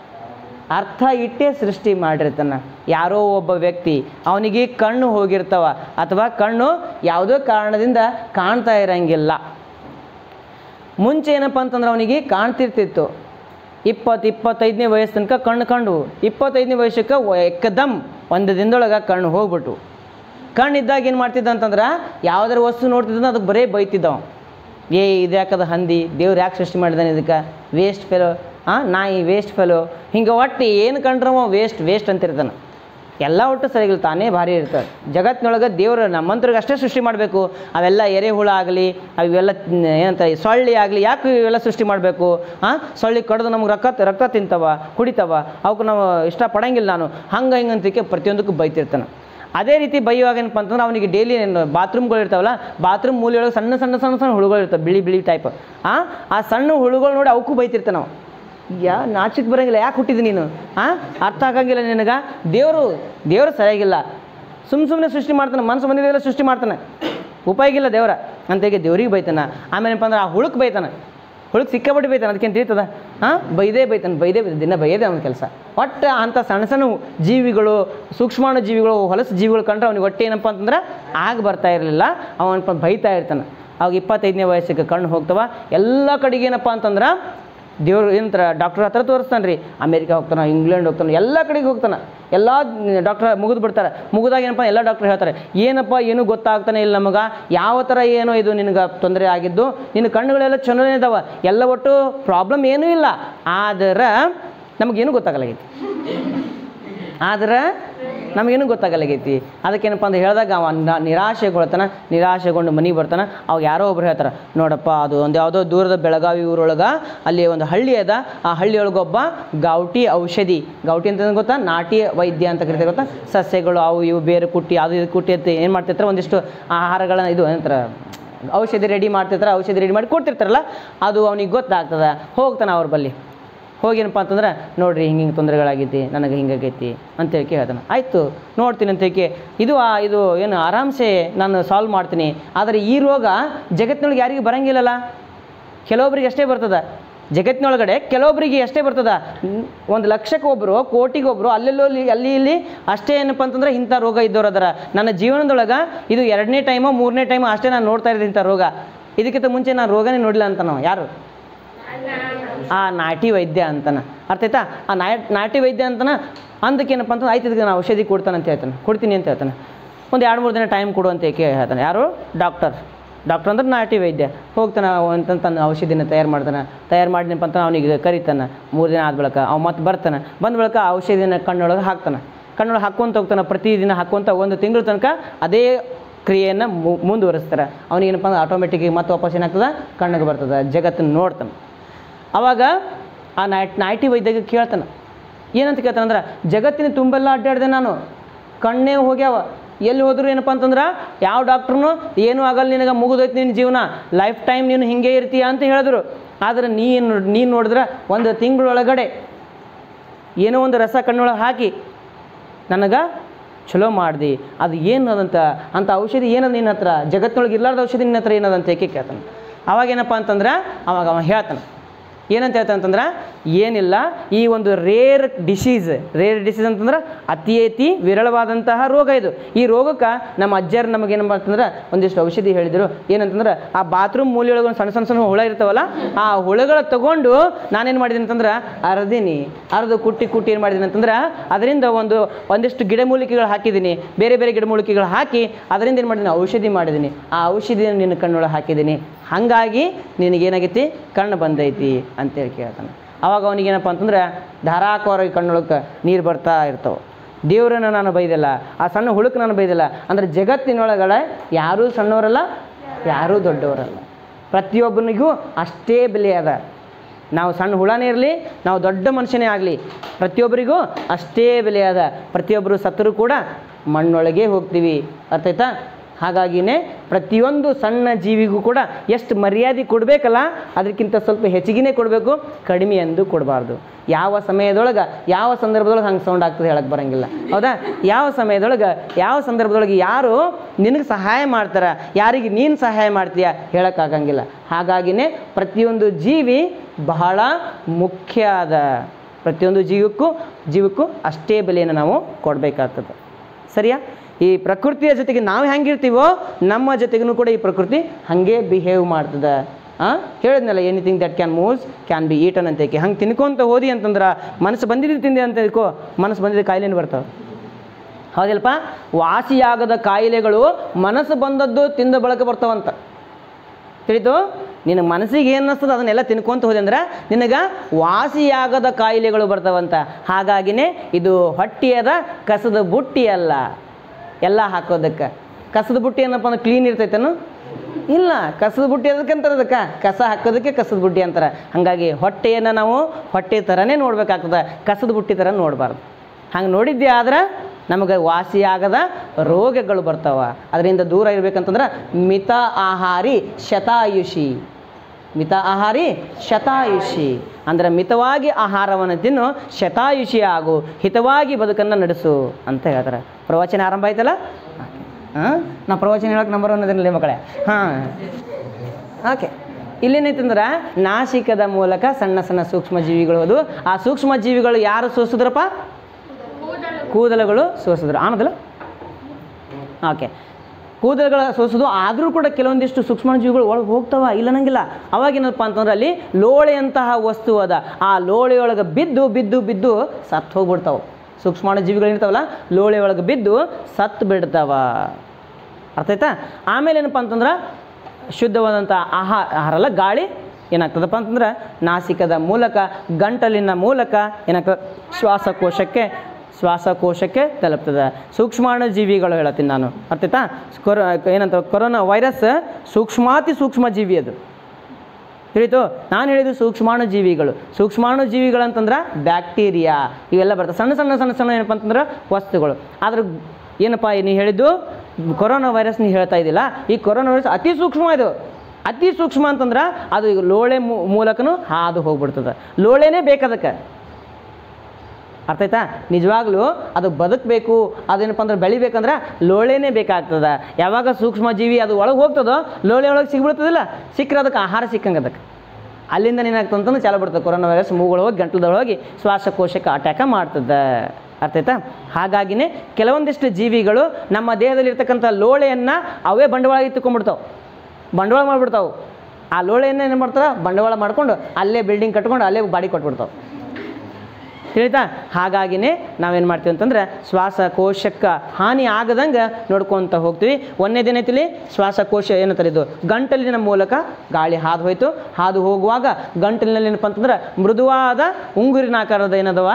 ಅರ್ಥ ಇಟ್ಟೇ ಸೃಷ್ಟಿ ಮಾಡಿರ್ತಾನೆ ಯಾರೋ ಒಬ್ಬ ವ್ಯಕ್ತಿ ಅವನಿಗೆ ಕಣ್ಣು ಹೋಗಿರ್ತಾವ ಅಥವಾ ಕಣ್ಣು ಯಾವುದೋ ಕಾರಣದಿಂದ ಕಾಣ್ತಾ ಇರಂಗಿಲ್ಲ ಮುಂಚೆ ಏನಪ್ಪ ಅಂತಂದ್ರೆ ಅವನಿಗೆ ಕಾಣ್ತಿರ್ತಿತ್ತು ಇಪ್ಪತ್ತು ಇಪ್ಪತ್ತೈದನೇ ವಯಸ್ಸು ತನಕ ಕಣ್ಣು ಕಂಡು ಇಪ್ಪತ್ತೈದನೇ ವಯಸ್ಸಕ್ಕೆ ವ- ಎಕ್ಕದಮ್ ಒಂದು ದಿನದೊಳಗೆ ಕಣ್ಣು ಹೋಗ್ಬಿಟ್ಟು ಕಣ್ಣು ಇದ್ದಾಗ ಏನು ಮಾಡ್ತಿದ್ದ ಅಂತಂದ್ರೆ ಯಾವ್ದಾರ ವಸ್ತು ನೋಡ್ತಿದ್ದ ಅದಕ್ಕೆ ಬರೇ ಬೈತಿದ್ದವ ಏ ಇದು ಯಾಕದ ಹಂದಿ ದೇವ್ರು ಯಾಕೆ ಸೃಷ್ಟಿ ಮಾಡಿದಾನೆ ಇದಕ್ಕೆ ವೇಸ್ಟ್ ಫೆಲೋ ಹಾಂ ನಾಯಿ ವೇಸ್ಟ್ ಫೆಲೋ ಹಿಂಗೆ ಒಟ್ಟು ಏನು ಕಂಡ್ರವ ವೇಸ್ಟ್ ವೇಸ್ಟ್ ಅಂತಿರ್ತಾನೆ ಎಲ್ಲ ಒಟ್ಟು ಸರಿಗಿಲ್ಲ ತಾನೇ ಭಾರಿ ಇರ್ತಾರೆ ಜಗತ್ತಿನೊಳಗೆ ದೇವರು ನಮ್ಮಂತ್ರಿಗೆ ಅಷ್ಟೇ ಸೃಷ್ಟಿ ಮಾಡಬೇಕು ಅವೆಲ್ಲ ಎರೆಹುಳ ಆಗಲಿ ಅವೆಲ್ಲ ಏನಂತ ಸೊಳ್ಳಿ ಆಗಲಿ ಯಾಕೆ ಇವೆಲ್ಲ ಸೃಷ್ಟಿ ಮಾಡಬೇಕು ಹಾಂ ಸೊಳ್ಳಿ ಕಡ್ದು ನಮ್ಗೆ ರಕ್ತ ರಕ್ತ ತಿಂತವ ಕುಡಿತವ ಅವಕ್ಕೆ ನಾವು ಇಷ್ಟಪಡಂಗಿಲ್ಲ ನಾನು ಹಂಗೆ ಹಿಂಗೆ ಅಂತಿಕೆ ಪ್ರತಿಯೊಂದಕ್ಕೂ ಬೈತಿರ್ತಾನೆ ಅದೇ ರೀತಿ ಬೈಯುವಾಗ ಏನಪ್ಪ ಅಂತಂದ್ರೆ ಅವನಿಗೆ ಡೈಲಿ ಬಾತ್ರೂಮ್ಗಳು ಇರ್ತಾವಲ್ಲ ಬಾತ್ರೂಮ್ ಮೂಲೆಯೊಳಗೆ ಸಣ್ಣ ಸಣ್ಣ ಸಣ್ಣ ಸಣ್ಣ ಹುಳುಗಳು ಇರ್ತವೆ ಬಿಳಿ ಬಿಳಿ ಟೈಪ್ ಆ ಆ ಸಣ್ಣ ಹುಳುಗಳು ನೋಡಿ ಅವಕ್ಕೂ ಬೈತಿರ್ತಾನೆ ನಾವು ಯಾ ನಾಚಿಕ್ ಬರಂಗಿಲ್ಲ ಯಾಕೆ ಹುಟ್ಟಿದಿ ನೀನು ಹಾಂ ಅರ್ಥ ಆಗಂಗಿಲ್ಲ ನಿನಗೆ ದೇವರು ದೇವರು ಸರಿಯಾಗಿಲ್ಲ ಸುಮ್ಮ ಸುಮ್ಮನೆ ಸೃಷ್ಟಿ ಮಾಡ್ತಾನೆ ಮನಸ್ಸು ಬಂದಿದ್ದೆಲ್ಲ ಸೃಷ್ಟಿ ಮಾಡ್ತಾನೆ ಉಪಯೋಗ ಇಲ್ಲ ದೇವರ ಅಂತೇಗೆ ದೇವ್ರಿಗೆ ಬೈತಾನೆ ಆಮೇಲೆ ಏನಪ್ಪ ಅಂದ್ರೆ ಆ ಹುಳುಕ್ ಬೈತಾನೆ ಹುಳುಕ್ ಸಿಕ್ಕಾಪಟ್ಟೆ ಬೈತಾನೆ ಅದಕ್ಕೇನು ತಿಳಿತದ ಹಾಂ ಬೈದೇ ಬೈತಾನೆ ಬೈದೇ ಬೈತಾನೆ ದಿನ ಬೈಯದೇ ಅವನ ಕೆಲಸ ಒಟ್ಟು ಅಂಥ ಸಣ್ಣ ಸಣ್ಣ ಜೀವಿಗಳು ಸೂಕ್ಷ್ಮಾಣು ಜೀವಿಗಳು ಹೊಲಸು ಜೀವಿಗಳು ಕಂಡ್ರೆ ಅವ್ನಿಗೆ ಒಟ್ಟೆ ಏನಪ್ಪ ಅಂತಂದ್ರೆ ಆಗ ಬರ್ತಾ ಇರಲಿಲ್ಲ ಅವನಪ್ಪ ಬೈತಾ ಇರ್ತಾನೆ ಅವಾಗ ಇಪ್ಪತ್ತೈದನೇ ವಯಸ್ಸಿಗೆ ಕಣ್ಣು ಹೋಗ್ತವ ಎಲ್ಲ ಕಡೆಗೆ ಏನಪ್ಪ ಅಂತಂದ್ರೆ ದೇವ್ರು ಏನಂತಾರೆ ಡಾಕ್ಟರ್ ಹತ್ರ ತೋರಿಸ್ತಾನೆ ರೀ ಅಮೇರಿಕಾ ಹೋಗ್ತಾನೆ ಇಂಗ್ಲೆಂಡ್ ಹೋಗ್ತಾನೆ ಎಲ್ಲ ಕಡೆಗೆ ಹೋಗ್ತಾನೆ ಎಲ್ಲ ಡಾಕ್ಟರ್ ಮುಗಿದು ಬಿಡ್ತಾರೆ ಮುಗಿದಾಗ ಏನಪ್ಪ ಎಲ್ಲ ಡಾಕ್ಟರ್ ಹೇಳ್ತಾರೆ ಏನಪ್ಪ ಏನೂ ಗೊತ್ತಾಗ್ತಾನೆ ಇಲ್ಲ ನಮಗೆ ಯಾವ ಥರ ಏನೋ ಇದು ನಿನಗೆ ತೊಂದರೆ ಆಗಿದ್ದು ನಿನ್ನ ಕಣ್ಣುಗಳೆಲ್ಲ ಚೆನ್ನಾಗೇ ಇದಾವೆ ಎಲ್ಲ ಒಟ್ಟು ಪ್ರಾಬ್ಲಮ್ ಏನೂ ಇಲ್ಲ ಆದ್ರೆ ನಮಗೇನು ಗೊತ್ತಾಗಲಾಗೈತಿ ಆದ್ರೆ ನಮಗೇನು ಗೊತ್ತಾಗಲಾಗೈತಿ ಅದಕ್ಕೇನಪ್ಪ ಅಂತ ಹೇಳಿದಾಗ ಅವ ನ- ನಿರಾಶೆಗೊಳ್ತಾನೆ ನಿರಾಶೆಗೊಂಡು ಮನೆಗೆ ಬರ್ತಾನೆ ಅವಾಗ ಯಾರೋ ಒಬ್ರು ಹೇಳ್ತಾರೆ ನೋಡಪ್ಪ ಅದು ಒಂದು ಯಾವುದೋ ದೂರದ ಬೆಳಗಾವಿ ಊರೊಳಗೆ ಅಲ್ಲಿ ಒಂದು ಹಳ್ಳಿ ಅದ ಆ ಹಳ್ಳಿಯೊಳಗೆ ಒಬ್ಬ ಗೌಟಿ ಔಷಧಿ ಗೌಟಿ ಅಂತ ಗೊತ್ತಾ ನಾಟಿ ವೈದ್ಯ ಅಂತ ಕರಿತಾರೆ ಗೊತ್ತಾ ಸಸ್ಯಗಳು ಅವು ಇವು ಬೇರೆ ಕುಟ್ಟಿ ಅದು ಇದು ಕುಟ್ಟಿ ಅಂತ ಏನು ಮಾಡ್ತಿರ್ತಾರೆ ಒಂದಿಷ್ಟು ಆಹಾರಗಳನ್ನ ಇದು ಏನಂತಾರೆ ಔಷಧಿ ರೆಡಿ ಮಾಡ್ತಿರ್ತಾರೆ ಔಷಧಿ ರೆಡಿ ಮಾಡಿ ಕೊಡ್ತಿರ್ತಾರಲ್ಲ ಅದು ಅವನಿಗೆ ಗೊತ್ತಾಗ್ತದೆ ಹೋಗ್ತಾನೆ ಅವ್ರ ಬಲ್ಲಿ ಹೋಗೇನಪ್ಪ ಅಂತಂದ್ರೆ ನೋಡ್ರಿ ಹಿಂಗೆ ಹಿಂಗೆ ತೊಂದರೆಗಳಾಗೈತಿ ನನಗೆ ಹಿಂಗಾಗೈತಿ ಅಂತೇಳಿ ಹೇಳ್ತಾನೆ ಆಯಿತು ನೋಡ್ತೀನಿ ಅಂತ ಹೇಳಿ ಇದು ಆ ಇದು ಏನು ಆರಾಮ್ಸೆ ನಾನು ಸಾಲ್ವ್ ಮಾಡ್ತೀನಿ ಆದರೆ ಈ ರೋಗ ಜಗತ್ತಿನೊಳಗೆ ಯಾರಿಗೂ ಬರಂಗಿಲ್ಲಲ್ಲ ಕೆಲವೊಬ್ರಿಗೆ ಅಷ್ಟೇ ಬರ್ತದೆ ಜಗತ್ತಿನೊಳಗಡೆ ಕೆಲವೊಬ್ಬರಿಗೆ ಅಷ್ಟೇ ಬರ್ತದ ಒಂದು ಲಕ್ಷಕ್ಕೆ ಒಬ್ಬರು ಕೋಟಿಗೆ ಒಬ್ಬರು ಅಲ್ಲೆಲ್ಲೋ ಅಲ್ಲಿ ಅಲ್ಲಿ ಇಲ್ಲಿ ಅಷ್ಟೇ ಏನಪ್ಪ ಅಂತಂದ್ರೆ ಇಂಥ ರೋಗ ಇದ್ದವ್ರು ಅದರ ನನ್ನ ಜೀವನದೊಳಗೆ ಇದು ಎರಡನೇ ಟೈಮೋ ಮೂರನೇ ಟೈಮೋ ಅಷ್ಟೇ ನಾನು ನೋಡ್ತಾ ಇದ್ದೀನಿ ಇಂಥ ರೋಗ ಇದಕ್ಕಿಂತ ಮುಂಚೆ ನಾನು ರೋಗನೇ ನೋಡಿಲ್ಲ ಅಂತ ನಾವು ಯಾರು ಆ ನಾಟಿ ವೈದ್ಯ ಅಂತಾನ ಅರ್ಥ ಆಯ್ತಾ ಆ ನಾ ನಾಟಿ ವೈದ್ಯ ಅಂತಾನ ಅಂದಕ್ಕೇನಪ್ಪ ಅಂತಂದ್ರೆ ಆಯ್ತು ಇದಕ್ಕೆ ನಾನು ಔಷಧಿ ಕೊಡ್ತಾನೆ ಅಂತ ಹೇಳ್ತಾನೆ ಕೊಡ್ತೀನಿ ಅಂತ ಹೇಳ್ತಾನೆ ಒಂದು ಎರಡು ಮೂರು ದಿನ ಟೈಮ್ ಕೊಡು ಅಂತ ಏಕೆ ಹೇಳ್ತಾನೆ ಯಾರು ಡಾಕ್ಟರ್ ಡಾಕ್ಟರ್ ಅಂದ್ರೆ ನಾಟಿ ವೈದ್ಯ ಹೋಗ್ತಾನೆ ಅವ ಅಂತ ತನ್ನ ಔಷಧಿನ ತಯಾರು ಮಾಡ್ತಾನೆ ತಯಾರು ಮಾಡಿದಪ್ಪ ಅಂತ ಅವನಿಗೆ ಕರಿತಾನೆ ಮೂರು ದಿನ ಆದ ಬಳಿಕ ಅವ ಮತ್ತೆ ಬರ್ತಾನೆ ಬಂದ ಬಳಿಕ ಆ ಔಷಧಿನ ಕಣ್ಣೊಳಗೆ ಹಾಕ್ತಾನೆ ಕಣ್ಣೊಳಗೆ ಹಾಕ್ಕೊಂತ ಹೋಗ್ತಾನೆ ಪ್ರತಿದಿನ ಹಾಕ್ಕೊಂತ ಒಂದು ತಿಂಗಳ ತನಕ ಅದೇ ಕ್ರಿಯೆಯನ್ನು ಮುಂದುವರಿಸ್ತಾರೆ ಅವನಿಗೇನಪ್ಪ ಅಂದ್ರೆ ಆಟೋಮೆಟಿಕ್ಗೆ ಮತ್ತೆ ವಾಪಸ್ ಏನಾಗ್ತದೆ ಕಣ್ಣಿಗೆ ಬರ್ತದೆ ಜಗತ್ತನ್ನು ನೋಡ್ತಾನೆ ಅವಾಗ ಆ ನೈಟ್ ನಾಟಿ ವೈದ್ಯಗೆ ಕೇಳ್ತಾನೆ ಏನಂತ ಕೇಳ್ತಾನೆ ಅಂದ್ರೆ ಜಗತ್ತಿನ ತುಂಬೆಲ್ಲ ಅಡ್ಡಾಡಿದೆ ನಾನು ಕಣ್ಣೇ ಹೋಗ್ಯಾವ ಎಲ್ಲಿ ಹೋದ್ರು ಏನಪ್ಪ ಅಂತಂದ್ರೆ ಯಾವ ಡಾಕ್ಟ್ರು ಏನೂ ಆಗಲ್ಲ ನಿನಗೆ ಮುಗಿದೋಯ್ತು ನಿನ್ನ ಜೀವನ ಲೈಫ್ ಟೈಮ್ ನೀನು ಹಿಂಗೆ ಇರ್ತೀಯ ಅಂತ ಹೇಳಿದ್ರು ಆದರೆ ನೀನು ನೀನು ನೋಡಿದ್ರೆ ಒಂದು ತಿಂಗಳೊಳಗಡೆ ಏನೋ ಒಂದು ರಸ ಕಣ್ಣೊಳಗೆ ಹಾಕಿ ನನಗೆ ಚಲೋ ಮಾಡ್ದಿ ಅದು ಏನದಂತ ಅಂಥ ಔಷಧಿ ಏನದ ನಿನ್ನ ಹತ್ರ ಜಗತ್ತಿನೊಳಗೆ ಇರ್ಲಾರ್ದ ಔಷಧಿ ನಿನ್ನ ಹತ್ರ ಏನದಂತ ಏಕೆ ಕೇಳ್ತಾನೆ ಅವಾಗ ಏನಪ್ಪ ಅಂತಂದ್ರೆ ಅವಾಗ ಅವ ಹೇಳ್ತಾನೆ ಏನಂತ ಹೇಳ್ತಾನೆ ಅಂತಂದ್ರೆ ಏನಿಲ್ಲ ಈ ಒಂದು ರೇರ್ ಡಿಸೀಸ್ ರೇರ್ ಡಿಸೀಸ್ ಅಂತಂದ್ರೆ ಅತಿ ಅತಿ ವಿರಳವಾದಂತಹ ರೋಗ ಇದು ಈ ರೋಗಕ್ಕೆ ನಮ್ಮ ಅಜ್ಜರು ನಮಗೇನಪ್ಪ ಅಂತಂದ್ರೆ ಒಂದಿಷ್ಟು ಔಷಧಿ ಹೇಳಿದರು ಏನಂತಂದ್ರೆ ಆ ಬಾತ್ರೂಮ್ ಮೂಲೆಯೊಳಗೆ ಒಂದು ಸಣ್ಣ ಸಣ್ಣ ಸಣ್ಣ ಹುಳ ಇರ್ತಾವಲ್ಲ ಆ ಹುಳಗಳ ತಗೊಂಡು ನಾನೇನು ಮಾಡಿದ್ದೀನಿ ಅಂತಂದ್ರೆ ಅರ್ದೀನಿ ಅರ್ದು ಕುಟ್ಟಿ ಕುಟ್ಟಿ ಏನು ಮಾಡಿದ್ದೀನಿ ಅಂತಂದ್ರೆ ಅದರಿಂದ ಒಂದು ಒಂದಿಷ್ಟು ಗಿಡಮೂಲಿಕೆಗಳು ಹಾಕಿದ್ದೀನಿ ಬೇರೆ ಬೇರೆ ಗಿಡಮೂಲಿಕೆಗಳು ಹಾಕಿ ಅದರಿಂದ ಏನು ಮಾಡಿದ್ದೀನಿ ಔಷಧಿ ಮಾಡಿದ್ದೀನಿ ಆ ಔಷಧಿನ ನಿನ್ನ ಕಣ್ಣೊಳಗೆ ಹಾಕಿದ್ದೀನಿ ಹಾಗಾಗಿ ನಿನಗೇನಾಗೈತಿ ಕಣ್ಣು ಬಂದೈತಿ ಅಂತೇಳಿ ಕೇಳ್ತಾನೆ ಅವಾಗ ಅವನಿಗೇನಪ್ಪ ಅಂತಂದ್ರೆ ಧಾರಾಕಾರವಾಗಿ ಕಣ್ಣೊಳಗೆ ನೀರು ಬರ್ತಾ ಇರ್ತಾವೆ ದೇವರನ್ನ ನಾನು ಬೈದಿಲ್ಲ ಆ ಸಣ್ಣ ಹುಳುಕ್ ನಾನು ಬೈದಿಲ್ಲ ಅಂದರೆ ಜಗತ್ತಿನೊಳಗಡೆ ಯಾರೂ ಸಣ್ಣವರಲ್ಲ ಯಾರೂ ದೊಡ್ಡವರಲ್ಲ ಪ್ರತಿಯೊಬ್ಬನಿಗೂ ಅಷ್ಟೇ ಬೆಲೆ ಅದ ನಾವು ಸಣ್ಣ ಹುಳನೇ ಇರಲಿ ನಾವು ದೊಡ್ಡ ಮನುಷ್ಯನೇ ಆಗಲಿ ಪ್ರತಿಯೊಬ್ಬರಿಗೂ ಅಷ್ಟೇ ಬೆಲೆ ಅದ ಪ್ರತಿಯೊಬ್ಬರು ಸತ್ತರೂ ಕೂಡ ಮಣ್ಣೊಳಗೆ ಹೋಗ್ತೀವಿ ಅರ್ಥ ಆಯ್ತಾ ಹಾಗಾಗಿನೇ ಪ್ರತಿಯೊಂದು ಸಣ್ಣ ಜೀವಿಗೂ ಕೂಡ ಎಷ್ಟು ಮರ್ಯಾದೆ ಕೊಡಬೇಕಲ್ಲ ಅದಕ್ಕಿಂತ ಸ್ವಲ್ಪ ಹೆಚ್ಚಿಗೆನೇ ಕೊಡಬೇಕು ಕಡಿಮೆ ಎಂದು ಕೊಡಬಾರ್ದು ಯಾವ ಸಮಯದೊಳಗೆ ಯಾವ ಸಂದರ್ಭದೊಳಗೆ ಹಂಗೆ ಸೌಂಡ್ ಆಗ್ತದೆ ಹೇಳಕ್ಕೆ ಬರೋಂಗಿಲ್ಲ ಹೌದಾ ಯಾವ ಸಮಯದೊಳಗೆ ಯಾವ ಸಂದರ್ಭದೊಳಗೆ ಯಾರು ನಿನಗೆ ಸಹಾಯ ಮಾಡ್ತಾರೆ ಯಾರಿಗೆ ನೀನು ಸಹಾಯ ಮಾಡ್ತೀಯ ಹೇಳೋಕ್ಕಾಗಂಗಿಲ್ಲ ಹಾಗಾಗಿನೇ ಪ್ರತಿಯೊಂದು ಜೀವಿ ಬಹಳ ಮುಖ್ಯ ಅದ ಪ್ರತಿಯೊಂದು ಜೀವಕ್ಕೂ ಜೀವಕ್ಕೂ ಅಷ್ಟೇ ಬೆಲೆಯನ್ನು ನಾವು ಕೊಡಬೇಕಾಗ್ತದೆ ಸರಿಯಾ ಈ ಪ್ರಕೃತಿಯ ಜೊತೆಗೆ ನಾವು ಹೆಂಗಿರ್ತೀವೋ ನಮ್ಮ ಜೊತೆಗೂ ಕೂಡ ಈ ಪ್ರಕೃತಿ ಹಾಗೆ ಬಿಹೇವ್ ಮಾಡ್ತದೆ ಹಾಂ ಹೇಳಿದ್ನಲ್ಲ anything that can moves can be eaten ಅಂತ ಏಕೆ ಹಂಗೆ ತಿನ್ಕೊಂತ ಹೋದಿ ಅಂತಂದ್ರೆ ಮನಸ್ಸು ಬಂದಿದ್ದು ತಿಂದೆ ಅಂತ ತಿಳ್ಕೊ ಮನಸ್ಸು ಬಂದಿದ್ದ ಕಾಯಿಲೆನೇ ಬರ್ತಾವೆ ಹೌದಿಲ್ಲಪ್ಪ ವಾಸಿಯಾಗದ ಕಾಯಿಲೆಗಳು ಮನಸ್ಸು ಬಂದದ್ದು ತಿಂದ ಬಳಕ ಬರ್ತಾವಂತ ತಿಳಿತು ನಿನ್ನ ಮನಸ್ಸಿಗೆ ಏನು ಅನ್ನಿಸ್ತದೆ ಅದನ್ನೆಲ್ಲ ತಿನ್ಕೊಂತ ಹೋದೆ ಅಂದ್ರೆ ನಿನಗೆ ವಾಸಿಯಾಗದ ಕಾಯಿಲೆಗಳು ಬರ್ತಾವಂತ ಹಾಗಾಗಿನೇ ಇದು ಹೊಟ್ಟಿಯದ ಕಸದ ಬುಟ್ಟಿ ಅಲ್ಲ ಎಲ್ಲ ಹಾಕೋದಕ್ಕೆ ಕಸದ ಬುಟ್ಟಿ ಏನಪ್ಪ ಅಂದ್ರೆ ಕ್ಲೀನ್ ಇರ್ತೈತೇನು ಇಲ್ಲ ಕಸದ ಬುಟ್ಟಿ ಅದಕ್ಕೆ ಅಂತಾರೆ ಅದಕ್ಕೆ ಕಸ ಹಾಕೋದಕ್ಕೆ ಕಸದ ಬುಟ್ಟಿ ಅಂತಾರೆ ಹಾಗಾಗಿ ಹೊಟ್ಟೆಯನ್ನು ನಾವು ಹೊಟ್ಟೆ ಥರನೇ ನೋಡ್ಬೇಕಾಗ್ತದೆ ಕಸದ ಬುಟ್ಟಿ ಥರ ನೋಡಬಾರ್ದು ಹಂಗೆ ನೋಡಿದ್ದೆ ಆದ್ರೆ ನಮಗೆ ವಾಸಿಯಾಗದ ರೋಗಗಳು ಬರ್ತಾವ ಅದರಿಂದ ದೂರ ಇರಬೇಕಂತಂದ್ರೆ ಮಿತ ಆಹಾರಿ ಶತಾಯುಷಿ ಮಿತ ಆಹಾರಿ ಶತಾಯುಷಿ ಅಂದರೆ ಮಿತವಾಗಿ ಆಹಾರವನ್ನು ತಿನ್ನು ಶತಾಯುಷಿ ಆಗು ಹಿತವಾಗಿ ಬದುಕನ್ನು ನಡೆಸು ಅಂತ ಹೇಳ್ತಾರೆ ಪ್ರವಚನ ಆರಂಭ ಆಯ್ತಲ್ಲ ಹಾಂ ನಾ ಪ್ರವಚನ ಹೇಳಕ್ಕೆ ನಂಬರ್ ಒನ್ ಅದರಲ್ಲಿ ಮಕ್ಕಳೇ ಹಾಂ ಓಕೆ ಇಲ್ಲೇನೈತಂದ್ರೆ ನಾಸಿಕದ ಮೂಲಕ ಸಣ್ಣ ಸಣ್ಣ ಸೂಕ್ಷ್ಮ ಜೀವಿಗಳು ಅದು ಆ ಸೂಕ್ಷ್ಮ ಜೀವಿಗಳು ಯಾರು ಸೋಸಿದ್ರಪ್ಪ ಕೂದಲುಗಳು ಸೋಸಿದ್ರು ಆನದಲ್ಲ ಓಕೆ ಕೂದಲುಗಳ ಸೋಸೋದು ಆದರೂ ಕೂಡ ಕೆಲವೊಂದಿಷ್ಟು ಸೂಕ್ಷ್ಮಾಣುಜೀವಿಗಳು ಒಳಗೆ ಹೋಗ್ತಾವ ಇಲ್ಲ ಅನ್ನಂಗಿಲ್ಲ ಅವಾಗೇನಪ್ಪ ಅಂತಂದ್ರೆ ಅಲ್ಲಿ ಲೋಳೆಯಂತಹ ವಸ್ತು ಅದ ಆ ಲೋಳೆಯೊಳಗೆ ಬಿದ್ದು ಬಿದ್ದು ಬಿದ್ದು ಸತ್ತು ಹೋಗ್ಬಿಡ್ತಾವೆ ಸೂಕ್ಷ್ಮಾಣುಜೀವಿಗಳು ಇರ್ತಾವಲ್ಲ ಲೋಳೆ ಒಳಗೆ ಬಿದ್ದು ಸತ್ತು ಬಿಡ್ತಾವ ಅರ್ಥ ಆಯ್ತಾ ಆಮೇಲೆ ಏನಪ್ಪ ಅಂತಂದ್ರೆ ಶುದ್ಧವಾದಂಥ ಆಹಾರ ಆಹಾರ ಅಲ್ಲ ಗಾಳಿ ಏನಾಗ್ತದಪ್ಪ ಅಂತಂದ್ರೆ ನಾಸಿಕದ ಮೂಲಕ ಗಂಟಲಿನ ಮೂಲಕ ಏನಾಗ್ತದೆ ಶ್ವಾಸಕೋಶಕ್ಕೆ ಶ್ವಾಸಕೋಶಕ್ಕೆ ತಲುಪ್ತದೆ ಸೂಕ್ಷ್ಮಾಣು ಜೀವಿಗಳು ಹೇಳತ್ತೀನಿ ನಾನು ಅರ್ಥ ಆಯ್ತಾ ಕೊರೋ ಏನಂತ ಕೊರೋನಾ ವೈರಸ್ ಸೂಕ್ಷ್ಮಾತಿ ಸೂಕ್ಷ್ಮ ಜೀವಿ ಅದು ತಿಳಿತು ನಾನು ಹೇಳಿದ್ದು ಸೂಕ್ಷ್ಮಾಣು ಜೀವಿಗಳು ಸೂಕ್ಷ್ಮಾಣು ಜೀವಿಗಳಂತಂದ್ರೆ ಬ್ಯಾಕ್ಟೀರಿಯಾ ಇವೆಲ್ಲ ಬರ್ತವೆ ಸಣ್ಣ ಸಣ್ಣ ಸಣ್ಣ ಸಣ್ಣ ಏನಪ್ಪ ಅಂತಂದ್ರೆ ವಸ್ತುಗಳು ಆದ್ರೆ ಏನಪ್ಪ ನೀ ಹೇಳಿದ್ದು ಕೊರೋನಾ ವೈರಸ್ ನೀ ಹೇಳ್ತಾ ಇದ್ದಿಲ್ಲ ಈ ಕೊರೋನಾ ವೈರಸ್ ಅತಿ ಸೂಕ್ಷ್ಮ ಇದು ಅತಿ ಸೂಕ್ಷ್ಮ ಅಂತಂದ್ರೆ ಅದು ಈಗ ಲೋಳೆ ಮೂ- ಮೂಲಕನೂ ಹಾದು ಹೋಗ್ಬಿಡ್ತದೆ ಲೋಳೆನೇ ಬೇಕದಕ್ಕೆ ಅರ್ಥ ಆಯ್ತಾ ನಿಜವಾಗ್ಲೂ ಅದು ಬದುಕಬೇಕು ಅದೇನಪ್ಪ ಅಂದ್ರೆ ಬೆಳಿಬೇಕಂದ್ರೆ ಲೋಳೆನೇ ಬೇಕಾಗ್ತದೆ ಯಾವಾಗ ಸೂಕ್ಷ್ಮ ಜೀವಿ ಅದು ಒಳಗೆ ಹೋಗ್ತದೋ ಲೋಳೆ ಒಳಗೆ ಸಿಗ್ಬಿಡ್ತದಿಲ್ಲ ಸಿಕ್ಕರೆ ಅದಕ್ಕೆ ಆಹಾರ ಸಿಕ್ಕಂಗೆ ಅದಕ್ಕೆ ಅಲ್ಲಿಂದ ಏನಾಗ್ತದೆ ಅಂತಂದ್ರೆ ಚಾಲು ಬಿಡ್ತದೆ ಕೊರೋನಾ ವೈರಸ್ ಮೂಗುಗಳು ಹೋಗಿ ಗಂಟಲದೊಳಗೆ ಹೋಗಿ ಶ್ವಾಸಕೋಶಕ್ಕೆ ಅಟ್ಯಾಕ ಮಾಡ್ತದೆ ಅರ್ಥ ಆಯ್ತಾ ಹಾಗಾಗಿನೇ ಕೆಲವೊಂದಿಷ್ಟು ಜೀವಿಗಳು ನಮ್ಮ ದೇಹದಲ್ಲಿ ಇರ್ತಕ್ಕಂಥ ಲೋಳೆಯನ್ನು ಅವೇ ಬಂಡವಾಳ ಇತ್ತುಕೊಂಡ್ಬಿಡ್ತಾವೆ ಬಂಡವಾಳ ಮಾಡಿಬಿಡ್ತಾವೆ ಆ ಲೋಳೆಯನ್ನು ಏನು ಮಾಡ್ತಾರೆ ಬಂಡವಾಳ ಮಾಡ್ಕೊಂಡು ಅಲ್ಲೇ ಬಿಲ್ಡಿಂಗ್ ಕಟ್ಕೊಂಡು ಅಲ್ಲೇ ಬಾಡಿ ಕೊಟ್ಬಿಡ್ತಾವೆ ತಿಳಿತಾ ಹಾಗಾಗಿನೇ ನಾವೇನು ಮಾಡ್ತೀವಿ ಅಂತಂದ್ರೆ ಶ್ವಾಸಕೋಶಕ್ಕೆ ಹಾನಿ ಆಗದಂಗೆ ನೋಡ್ಕೊತ ಹೋಗ್ತೀವಿ ಒಂದನೇ ದಿನ ಐತಿಲಿ ಶ್ವಾಸಕೋಶ ಏನಂತಾರೆ ಇದು ಗಂಟಲಿನ ಮೂಲಕ ಗಾಳಿ ಹಾದು ಹೋಯ್ತು ಹಾದು ಹೋಗುವಾಗ ಗಂಟಲಿನಲ್ಲಿ ಏನಪ್ಪ ಅಂತಂದ್ರೆ ಮೃದುವಾದ ಉಂಗುರಿನ ಆಕಾರದ ಏನದವ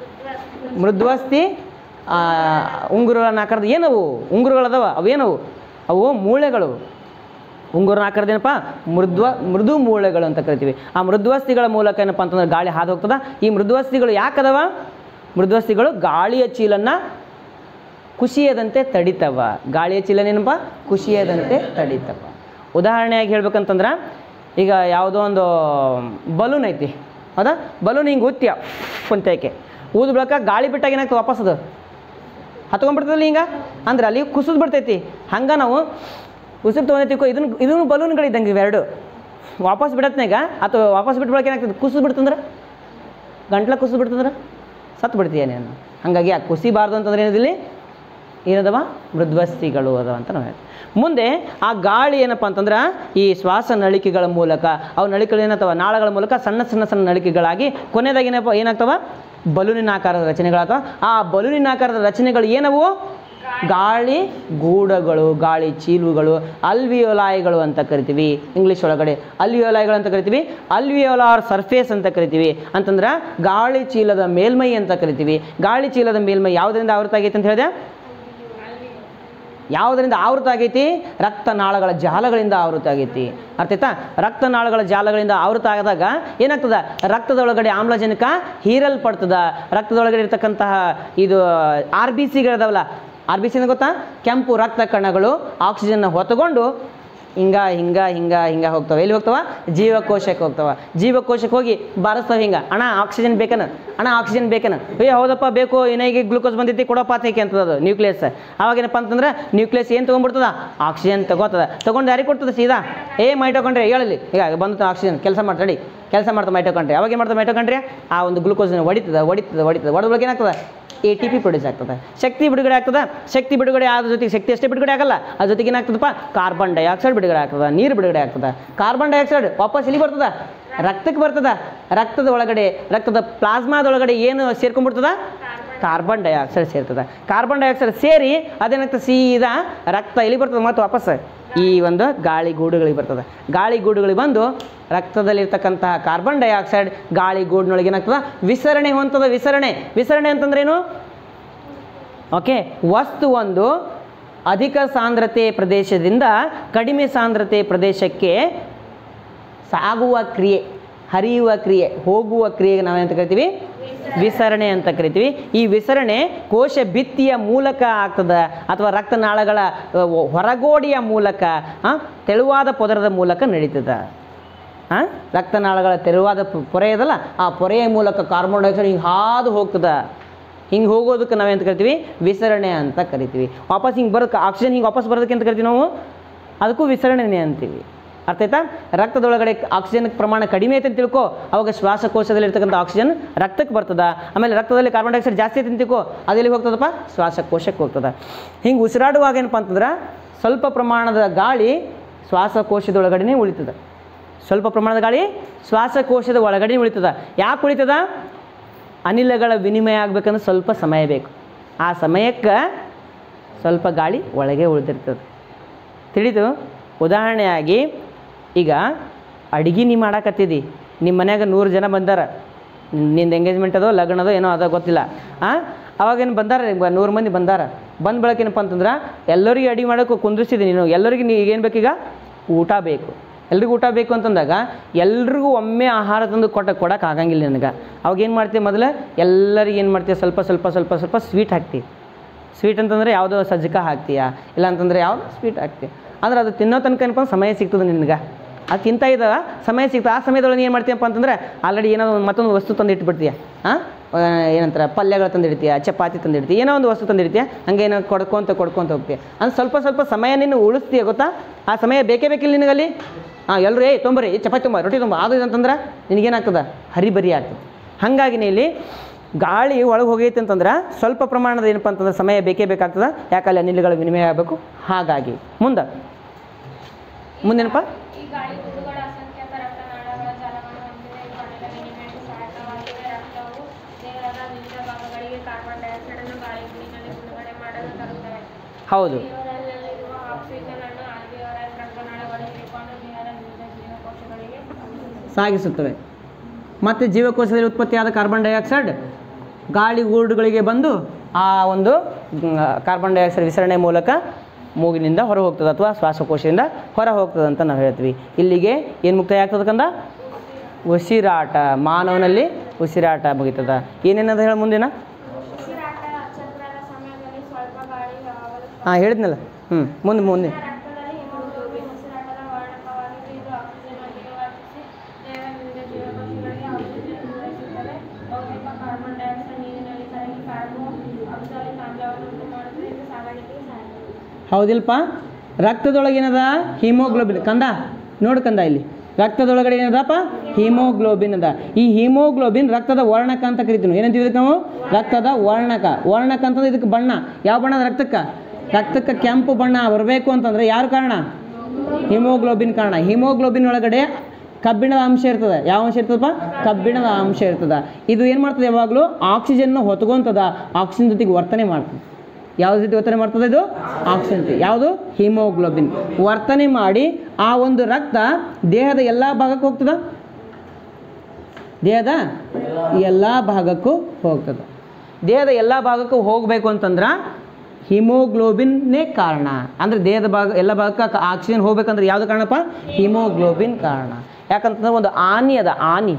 ಮೃದ್ವಸ್ತಿ ಆ, ಉಂಗುರುಗಳನ್ನ ಆಕಾರದ ಏನವು ಉಂಗುರುಗಳದವ ಅವೇನವು ಅವು ಮೂಳೆಗಳು ಉಂಗುರನ ಆಕಾರದೇನಪ್ಪ ಮೃದ್ವ ಮೃದು ಮೂಳೆಗಳು ಅಂತ ಕರಿತೀವಿ ಆ ಮೃದ್ವಸ್ತಿಗಳ ಮೂಲಕ ಏನಪ್ಪ ಅಂತಂದ್ರೆ ಗಾಳಿ ಹಾದು ಹೋಗ್ತದ ಈ ಮೃದ್ವಸ್ತಿಗಳು ಯಾಕದವ ಮೃದ್ವಸ್ತಿಗಳು ಗಾಳಿಯ ಚೀಲನ್ನ ಕುಸಿಯದಂತೆ ತಡಿತವ ಗಾಳಿಯ ಚೀಲನೇನಪ್ಪ ಕುಸಿಯದಂತೆ ತಡಿತವ ಉದಾಹರಣೆಯಾಗಿ ಹೇಳ್ಬೇಕಂತಂದ್ರೆ ಈಗ ಯಾವುದೋ ಒಂದು ಬಲೂನ್ ಐತಿ ಹೌದಾ ಬಲೂನ್ ಹಿಂಗೆ ಉತ್ತ್ಯ ಕುಂತೈಕೆ ಊದು ಬೆಳಕ ಗಾಳಿ ಬಿಟ್ಟಾಗ ಏನಾಗ್ತದೆ ವಾಪಸ್ ಅದು ಹತ್ಕೊಂಡ್ಬಿಡ್ತದಲ್ಲ ಹಿಂಗೆ ಅಂದ್ರೆ ಅಲ್ಲಿ ಕುಸಿದು ಬಿಡ್ತೈತಿ ಹಂಗೆ ನಾವು ಉಸಿರು ತೊಗೊಂಡೈತಿ ಇದನ್ನು ಇದನ್ನು ಬಲೂನ್ಗಳಿದ್ದಂಗೆ ಇವೆರಡು ವಾಪಸ್ ಬಿಡತ್ನಾಗ ಅಥವಾ ವಾಪಸ್ ಬಿಟ್ಟು ಬಳಕೆ ಏನಾಗ್ತದೆ ಕುಸಿದು ಬಿಡ್ತಂದ್ರೆ ಗಂಟ್ಲ ಕುಸಿದು ಬಿಡ್ತಂದ್ರೆ ಸತ್ತು ಬಿಡ್ತೀಯ ನೀನು ಹಾಗಾಗಿ ಆ ಕುಸಿಬಾರ್ದು ಅಂತಂದ್ರೆ ಏನಿದಿಲ್ಲಿ ಏನದವ ಮೃದ್ವಸ್ತಿಗಳು ಅದಾವ ಅಂತ ನಾವು ಹೇಳ್ತೀವಿ ಮುಂದೆ ಆ ಗಾಳಿ ಏನಪ್ಪ ಅಂತಂದ್ರೆ ಈ ಶ್ವಾಸ ನಳಿಕೆಗಳ ಮೂಲಕ ಅವು ನಳಿಕೆಗಳು ಏನತ್ತವ ನಾಳಗಳ ಮೂಲಕ ಸಣ್ಣ ಸಣ್ಣ ಸಣ್ಣ ನಳಿಕೆಗಳಾಗಿ ಕೊನೆಯದಾಗಿ ಏನಪ್ಪ ಏನಾಗ್ತವ ಬಲೂನಿನ ಆಕಾರದ ರಚನೆಗಳಾಗ್ತವ ಆ ಬಲೂನಿನ ಆಕಾರದ ರಚನೆಗಳು ಏನವು ಗಾಳಿ ಗೂಡಗಳು ಗಾಳಿ ಚೀಲುಗಳು ಅಲ್ವಿಯೋಲಾಯ್ಗಳು ಅಂತ ಕರಿತೀವಿ ಇಂಗ್ಲೀಷ್ ಒಳಗಡೆ ಅಲ್ವಿಯೋಲಾಯ್ಗಳು ಅಂತ ಕರಿತೀವಿ ಅಲ್ವಿಯೋಲಾರ್ ಸರ್ಫೇಸ್ ಅಂತ ಕರಿತೀವಿ ಅಂತಂದ್ರೆ ಗಾಳಿ ಚೀಲದ ಮೇಲ್ಮೈ ಅಂತ ಕರಿತೀವಿ ಗಾಳಿ ಚೀಲದ ಮೇಲ್ಮೈ ಯಾವುದರಿಂದ ಆವೃತ ಆಗೈತೆ ಅಂತ ಹೇಳಿದೆ ಯಾವುದರಿಂದ ಆವೃತ ಆಗೈತಿ ರಕ್ತನಾಳಗಳ ಜಾಲಗಳಿಂದ ಆವೃತ ಆಗೈತಿ ಅರ್ಥ ಆಯ್ತಾ ರಕ್ತನಾಳಗಳ ಜಾಲಗಳಿಂದ ಆವೃತ ಆದಾಗ ಏನಾಗ್ತದ ರಕ್ತದೊಳಗಡೆ ಆಮ್ಲಜನಕ ಹೀರಲ್ಪಡ್ತದ ರಕ್ತದೊಳಗಡೆ ಇರ್ತಕ್ಕಂತಹ ಇದು ಆರ್ ಬಿ ಸಿಗಳಿದಾವಲ್ಲ ಆರ್ ಬಿ ಸಿ ಗೊತ್ತಾ ಕೆಂಪು ರಕ್ತ ಕಣಗಳು ಆಕ್ಸಿಜನ್ನ ಹೊತ್ತುಕೊಂಡು ಹಿಂಗ ಹಿಂಗ ಹಿಂಗ ಹಿಂಗ ಹೋಗ್ತಾವೆ ಎಲ್ಲಿ ಹೋಗ್ತಾವ ಜೀವಕೋಶಕ್ಕೆ ಹೋಗ್ತಾವ ಜೀವಕೋಶಕ್ಕೆ ಹೋಗಿ ಬಾರಿಸ್ತಾವೆ ಹಿಂಗ ಅಣ್ಣ ಆಕ್ಸಿಜನ್ ಬೇಕನ ಅಣ್ಣ ಆಕ್ಸಿಜನ್ ಬೇಕನ ಏ ಹೌದಪ್ಪ ಬೇಕು ಏನಾಗಿ ಗ್ಲೂಕೋಸ್ ಬಂದೈತಿ ಕೊಡಪ್ಪ ತೇಕೆ ಅಂತದ ನ್ಯೂಕ್ಲಿಯಸ್ ಅವಾಗ ಏನಪ್ಪ ಅಂತಂದ್ರೆ ನ್ಯೂಕ್ಲಿಯಸ್ ಏನು ತೊಗೊಂಡ್ಬಿಡ್ತದ ಆಕ್ಸಿಜನ್ ತಗೋತದ ತೊಗೊಂಡು ಯಾರಿಗೆ ಕೊಡ್ತದ ಸೀದಾ ಏ ಮೈಟೋಕೊಂಡ್ರೆ ಹೇಳಲಿ ಈಗ ಬಂತು ಆಕ್ಸಿಜನ್ ಕೆಲಸ ಮಾಡ್ತಾಡಿ ಕೆಲಸ ಮಾಡ್ತಾ ಮೈಟೋಕೊಂಡ್ರೆ ಅವಾಗ ಏನು ಮಾಡ್ತದೆ ಮೈಟೋಕೊಂಡ್ರೆ ಆ ಒಂದು ಗ್ಲೂಕೋಸ್ ಹೊಡಿತದ ಹೊಡಿತದ ಹೊಡಿತದ ಹೊಡೆದ ಬಳಿಕ ಏನಾಗ್ತದೆ ಎ ಟಿ ಪಿ ಪ್ರೊಡ್ಯೂಸ್ ಆಗ್ತದೆ ಶಕ್ತಿ ಬಿಡುಗಡೆ ಆಗ್ತದೆ ಶಕ್ತಿ ಬಿಡುಗಡೆ ಆದ ಜೊತೆಗೆ ಶಕ್ತಿ ಅಷ್ಟೇ ಬಿಡುಗಡೆ ಆಗಲ್ಲ ಅದ್ರ ಜೊತೆಗೆ ಏನಾಗ್ತದಪ್ಪ ಕಾರ್ಬನ್ ಡೈಆಕ್ಸೈಡ್ ಬಿಡುಗಡೆ ಆಗ್ತದೆ ನೀರು ಬಿಡುಗಡೆ ಆಗ್ತದೆ ಕಾರ್ಬನ್ ಡೈಆಕ್ಸೈಡ್ ವಾಪಸ್ ಎಲ್ಲಿ ಬರ್ತದ ರಕ್ತಕ್ಕೆ ಬರ್ತದ ರಕ್ತದ ಒಳಗಡೆ ರಕ್ತದ ಪ್ಲಾಸ್ಮಾದೊಳಗಡೆ ಏನು ಸೇರ್ಕೊಂಡ್ಬಿಡ್ತದ ಕಾರ್ಬನ್ ಡೈಆಕ್ಸೈಡ್ ಸೇರ್ತದೆ ಕಾರ್ಬನ್ ಡೈಆಕ್ಸೈಡ್ ಸೇರಿ ಅದೇನಾಗ್ತದೆ ಸೀದಾ ರಕ್ತ ಎಲ್ಲಿ ಬರ್ತದೆ ಮತ್ತೆ ವಾಪಸ್ ಈ ಒಂದು ಗಾಳಿ ಗೂಡುಗಳಿಗೆ ಬರ್ತದೆ ಗಾಳಿ ಗೂಡುಗಳಿಗೆ ಬಂದು ರಕ್ತದಲ್ಲಿರ್ತಕ್ಕಂತಹ ಕಾರ್ಬನ್ ಡೈಆಕ್ಸೈಡ್ ಗಾಳಿ ಗೂಡಿನೊಳಗೆ ಏನಾಗ್ತದೆ ವಿಸರಣೆ ಹೊಂತದ ವಿಸರಣೆ ವಿಸರಣೆ ಅಂತಂದ್ರೇನು ಓಕೆ ವಸ್ತು ಒಂದು ಅಧಿಕ ಸಾಂದ್ರತೆ ಪ್ರದೇಶದಿಂದ ಕಡಿಮೆ ಸಾಂದ್ರತೆ ಪ್ರದೇಶಕ್ಕೆ ಸಾಗುವ ಕ್ರಿಯೆ ಹರಿಯುವ ಕ್ರಿಯೆ ಹೋಗುವ ಕ್ರಿಯೆಗೆ ನಾವೇನಂತ ಕರಿತೀವಿ ವಿಸರಣೆ ಅಂತ ಕರಿತೀವಿ ಈ ವಿಸರಣೆ ಕೋಶ ಭಿತ್ತಿಯ ಮೂಲಕ ಆಗ್ತದೆ ಅಥವಾ ರಕ್ತನಾಳಗಳ ಅ, ಹೊರಗೋಡಿಯ ಮೂಲಕ ಆ, ತೆಳುವಾದ ಪದರದ ಮೂಲಕ ನಡೀತದೆ ಆ? ರಕ್ತನಾಳಗಳ ತೆಳುವಾದ ಪ- ಪೊರೆ ಇದಲ್ಲ ಆ ಪೊರೆಯ ಮೂಲಕ ಕಾರ್ಬನ್ ಡೈಆಕ್ಸೈಡ್ ಹಿಂಗೆ ಹಾದು ಹೋಗ್ತದೆ ಹಿಂಗೆ ಹೋಗೋದಕ್ಕೆ ನಾವೇಂತ ಕರಿತೀವಿ ವಿಸರಣೆ ಅಂತ ಕರಿತೀವಿ ವಾಪಸ್ ಹಿಂಗೆ ಬರೋಕ್ಕೆ ಆಕ್ಸಿಜನ್ ಹಿಂಗೆ ವಾಪಸ್ ಬರೋದಕ್ಕೆ ಅಂತ ಕರಿತೀವಿ ನಾವು ಅದಕ್ಕೂ ವಿಸರಣೆನೇ ಅಂತೀವಿ ಅರ್ಥ ಆಯ್ತಾ ರಕ್ತದೊಳಗಡೆ ಆಕ್ಸಿಜನ್ ಪ್ರಮಾಣ ಕಡಿಮೆ ಐತೆ ಅಂತ ತಿಳ್ಕೊ ಅವಾಗ ಶ್ವಾಸಕೋಶದಲ್ಲಿ ಇರ್ತಕ್ಕಂಥ ಆಕ್ಸಿಜನ್ ರಕ್ತಕ್ಕೆ ಬರ್ತದ ಆಮೇಲೆ ರಕ್ತದಲ್ಲಿ ಕಾರ್ಬನ್ ಡೈಆಕ್ಸೈಡ್ ಜಾಸ್ತಿ ಐತೆ ಅಂತ ತಿಳ್ಕೊ ಅದೆಲ್ಲಿ ಹೋಗ್ತದಪ್ಪ ಶ್ವಾಸಕೋಶಕ್ಕೆ ಹೋಗ್ತದ ಹಿಂಗೆ ಉಸಿರಾಡುವಾಗ ಏನಪ್ಪ ಅಂತಂದ್ರೆ ಸ್ವಲ್ಪ ಪ್ರಮಾಣದ ಗಾಳಿ ಶ್ವಾಸಕೋಶದ ಒಳಗಡೆನೇ ಉಳಿತದೆ ಸ್ವಲ್ಪ ಪ್ರಮಾಣದ ಗಾಳಿ ಶ್ವಾಸಕೋಶದ ಒಳಗಡೆ ಉಳಿತದ ಯಾಕೆ ಉಳಿತದ ಅನಿಲಗಳ ವಿನಿಮಯ ಆಗ್ಬೇಕಂದ್ರೆ ಸ್ವಲ್ಪ ಸಮಯ ಬೇಕು ಆ ಸಮಯಕ್ಕೆ ಸ್ವಲ್ಪ ಗಾಳಿ ಒಳಗೆ ಉಳಿದಿರ್ತದೆ ತಿಳಿತು ಉದಾಹರಣೆಯಾಗಿ ಈಗ ಅಡ್ಗೆ ನೀ ಮಾಡಾಕತ್ತಿದಿ ನಿಮ್ಮ ಮನ್ಯಾಗ ನೂರು ಜನ ಬಂದಾರ ನಿಂದು ಎಂಗೇಜ್ಮೆಂಟ್ ಅದೋ ಲಗ್ನ ಅದೋ ಏನೋ ಅದ ಗೊತ್ತಿಲ್ಲ ಹಾಂ ಅವಾಗೇನು ಬಂದಾರ ಈಗ ನೂರು ಮಂದಿ ಬಂದಾರ ಬಂದ ಬಳಕ ಏನಪ್ಪ ಅಂತಂದ್ರೆ ಎಲ್ಲರಿಗೂ ಅಡಿಗೆ ಮಾಡೋಕೆ ಕುಂದಿರ್ಸಿದಿ ನೀನು ಎಲ್ಲರಿಗೂ ನೀ ಏನು ಬೇಕೀಗ ಊಟ ಬೇಕು ಎಲ್ರಿಗೂ ಊಟ ಬೇಕು ಅಂತಂದಾಗ ಎಲ್ರಿಗೂ ಒಮ್ಮೆ ಆಹಾರ ತಂದು ಕೊಟ್ಟ ಕೊಡೋಕೆ ಆಗಂಗಿಲ್ಲ ನನಗೆ ಅವಾಗ ಏನು ಮಾಡ್ತೀವಿ ಮೊದಲು ಎಲ್ಲರಿಗೆ ಏನು ಮಾಡ್ತೀವಿ ಸ್ವಲ್ಪ ಸ್ವಲ್ಪ ಸ್ವಲ್ಪ ಸ್ವಲ್ಪ ಸ್ವೀಟ್ ಹಾಕ್ತೀವಿ ಸ್ವೀಟ್ ಅಂತಂದರೆ ಯಾವುದೋ ಸಜ್ಜಕ ಹಾಕ್ತೀಯಾ ಇಲ್ಲ ಅಂತಂದರೆ ಯಾವ್ದು ಸ್ವೀಟ್ ಹಾಕ್ತೀಯ ಅಂದ್ರೆ ಅದು ತಿನ್ನೋ ತನಕ ಏನಪ್ಪ ಅಂದ್ರೆ ಸಮಯ ಸಿಗ್ತದೆ ನಿನಗೆ ಅದು ತಿಂತಾ ಇದ್ದ ಸಮಯ ಸಿಗ್ತದೆ ಆ ಸಮಯದೊಳಗೆ ಏನು ಮಾಡ್ತೀಯಪ್ಪ ಅಂತಂದ್ರೆ ಆಲ್ರೆಡಿ ಏನೋ ಒಂದು ಮತ್ತೊಂದು ವಸ್ತು ತಂದು ಇಟ್ಬಿಡ್ತೀಯ ಹಾಂ ಏನಂತಾರೆ ಪಲ್ಯಗಳು ತಂದಿಡ್ತೀಯ ಚಪಾತಿ ತಂದಿಡ್ತೀಯ ಏನೋ ಒಂದು ವಸ್ತು ತಂದಿಡ್ತೀಯ ಹಂಗೆ ಏನೋ ಕೊಡ್ಕೊಂತ ಕೊಡ್ಕೊಂತ ಹೋಗ್ತೀಯ ಅಂದ್ರೆ ಸ್ವಲ್ಪ ಸ್ವಲ್ಪ ಸಮಯ ನೀನು ಉಳಿಸ್ತೀಯ ಗೊತ್ತಾ ಆ ಸಮಯ ಬೇಕೇ ಬೇಕಿಲ್ಲ ನಿನಗಲ್ಲಿ ಹಾಂ ಎಲ್ಲರೂ ಏ ತೊಂಬರಿ ಏ ಚಪಾತಿ ತುಂಬ ರೊಟ್ಟಿ ತುಂಬ ಅದು ಇದು ಅಂತಂದ್ರೆ ನಿನಗೇನಾಗ್ತದೆ ಹರಿಬರಿ ಆಗ್ತದೆ ಹಾಗಾಗಿನೇ ಇಲ್ಲಿ ಗಾಳಿ ಒಳಗೆ ಹೋಗೈತೆ ಅಂತಂದ್ರೆ ಸ್ವಲ್ಪ ಪ್ರಮಾಣದ ಏನಪ್ಪ ಅಂತಂದ್ರೆ ಸಮಯ ಬೇಕೇ ಬೇಕಾಗ್ತದೆ ಯಾಕಲ್ಲಿ ಅನಿಲಗಳ ವಿನಿಮಯ ಆಗಬೇಕು ಹಾಗಾಗಿ ಮುಂದೆ ಮುಂದೇನಪ್ಪ ಈ ಗಾಳಿ ಗುಂಡುಗಳ ಅಸಂಖ್ಯಾತ ರಕ್ತನಾಳಗಳ ಜಾಲವನ್ನು ಹೊಂದಿದೆ ಇವು ಅನಿಲ ವಿನಿಮಯಕ್ಕೆ ಸಹಾಯಕವಾಗಿವೆ ರಕ್ತವು ದೇಹದ ವಿವಿಧ ಭಾಗಗಳಿಗೆ ಕಾರ್ಬನ್ ಡೈಆಕ್ಸೈಡ್ ಅನ್ನು ಗಾಳಿಯಲ್ಲಿ ಬಿಡುಗಡೆ ಮಾಡಲು ತರುತ್ತವೆ ಹೌದು ಜೀವನದಲ್ಲಿರುವ ಆಕ್ಸಿಜನ್ ಅನ್ನು ಆಲ್ವಿಯೋಲರ್ ರಕ್ತನಾಳಗಳು ಹೀರಿಕೊಂಡು ದೇಹದ ವಿವಿಧ ಜೀವಕೋಶಗಳಿಗೆ ಸಾಗಿಸುತ್ತವೆ ಮತ್ತು ಜೀವಕೋಶದಲ್ಲಿ ಉತ್ಪತ್ತಿಯಾದ ಕಾರ್ಬನ್ ಡೈಆಕ್ಸೈಡ್ ಗಾಳಿ ಗೂಡುಗಳಿಗೆ ಬಂದು ಆ ಒಂದು ಮ್, ಕಾರ್ಬನ್ ಡೈಆಕ್ಸೈಡ್ ವಿಸರಣೆ ಮೂಲಕ ಮೂಗಿನಿಂದ ಹೊರ ಹೋಗ್ತದೆ ಅಥವಾ ಶ್ವಾಸಕೋಶದಿಂದ ಹೊರ ಹೋಗ್ತದೆ ಅಂತ ನಾವು ಹೇಳ್ತೀವಿ ಇಲ್ಲಿಗೆ ಏನು ಮುಕ್ತಾಯ ಆಗ್ತದೆ ಕಂದ ಉಸಿರಾಟ ಮಾನವನಲ್ಲಿ ಉಸಿರಾಟ ಮುಗಿತದ ಏನೇನದ ಹೇಳ ಮುಂದಿನ ಉಸಿರಾಟ ಚಕ್ರದ ಸಮಯದಲ್ಲಿ ಸ್ವಲ್ಪ ಗಾಳಿ ಯಾವಾಗಲೂ ಹಾಂ ಹೇಳಿದ್ನಲ್ಲ ಹ್ಞೂ ಮುಂದೆ ಮುಂದೆ ರಕ್ತದಲ್ಲಿ ಹಿಮೋಗ್ಲೋಬಿನ್ ಉಸಿರಾಟದ ವರ್ಣಕವಾಗಿದ್ದು ಇದು ಆಕ್ಸಿಜನ್ ಅಲ್ಲಿಗೆ ವರ್ತಿಸಿ ದೇಹದ ವಿವಿಧ ಜೀವಕೋಶಗಳಿಗೆ ಆಕ್ಸಿಜನ್ ಪೂರೈಸುತ್ತದೆ ಭೌತಿಕ ಕಾರ್ಬನ್ ಡೈಆಕ್ಸೈಡ್ ನೀರಿನಲ್ಲಿ ಕರಗಿ ಕಾರ್ಬೋ ಆಕ್ಸಾಲಿಕ್ ಆಮ್ಲವನ್ನು ಉಂಟು ಮಾಡುತ್ತದೆ ಇದು ಸಾಗಾಣಿಕೆಗೆ ಸಹಾಯ ಹೌದಿಲ್ಪ ರಕ್ತದೊಳಗೆ ಏನದ ಹಿಮೋಗ್ಲೋಬಿನ್ ಕಂದ ನೋಡು ಕಂದ ಇಲ್ಲಿ ರಕ್ತದೊಳಗಡೆ ಏನದಪ್ಪ ಹಿಮೋಗ್ಲೋಬಿನ್ ಅದ ಈ ಹಿಮೋಗ್ಲೋಬಿನ್ ರಕ್ತದ ವರ್ಣಕ ಅಂತ ಕರಿತೀವಿ ಏನಂತೀವಿ ಇದಕ್ಕೆ ನಾವು ರಕ್ತದ ವರ್ಣಕ ವರ್ಣಕ ಅಂತಂದ್ರೆ ಇದಕ್ಕೆ ಬಣ್ಣ ಯಾವ ಬಣ್ಣ ರಕ್ತಕ್ಕೆ ರಕ್ತಕ್ಕೆ ಕೆಂಪು ಬಣ್ಣ ಬರಬೇಕು ಅಂತಂದ್ರೆ ಯಾರು ಕಾರಣ ಹಿಮೋಗ್ಲೋಬಿನ್ ಕಾರಣ ಹಿಮೋಗ್ಲೋಬಿನ್ ಒಳಗಡೆ ಕಬ್ಬಿಣದ ಅಂಶ ಇರ್ತದೆ ಯಾವ ಅಂಶ ಇರ್ತದಪ್ಪ ಕಬ್ಬಿಣದ ಅಂಶ ಇರ್ತದ ಇದು ಏನು ಮಾಡ್ತದೆ ಯಾವಾಗಲೂ ಆಕ್ಸಿಜನ್ನ ಹೊತ್ಕೊಂತದ ಆಕ್ಸಿಜನ್ ಜೊತೆಗೆ ವರ್ತನೆ ಮಾಡ್ತದೆ ಯಾವ್ದು ಜೊತೆ ವರ್ತನೆ ಮಾಡ್ತದೆ ಇದು ಆಕ್ಸಿಜನ್ ಜೊತೆ ಯಾವುದು ಹಿಮೋಗ್ಲೋಬಿನ್ ವರ್ತನೆ ಮಾಡಿ ಆ ಒಂದು ರಕ್ತ ದೇಹದ ಎಲ್ಲ ಭಾಗಕ್ಕೆ ಹೋಗ್ತದ ದೇಹದ ಎಲ್ಲ ಭಾಗಕ್ಕೂ ಹೋಗ್ತದೆ ದೇಹದ ಎಲ್ಲ ಭಾಗಕ್ಕೂ ಹೋಗಬೇಕು ಅಂತಂದ್ರೆ ಹಿಮೋಗ್ಲೋಬಿನ್ನೇ ಕಾರಣ ಅಂದರೆ ದೇಹದ ಭಾಗ ಎಲ್ಲ ಭಾಗಕ್ಕೆ ಆಕ್ಸಿಜನ್ ಹೋಗ್ಬೇಕಂದ್ರೆ ಯಾವುದು ಕಾರಣಪ್ಪ ಹಿಮೋಗ್ಲೋಬಿನ್ ಕಾರಣ ಯಾಕಂತಂದ್ರೆ ಒಂದು ಆನಿ ಅದ ಆನಿ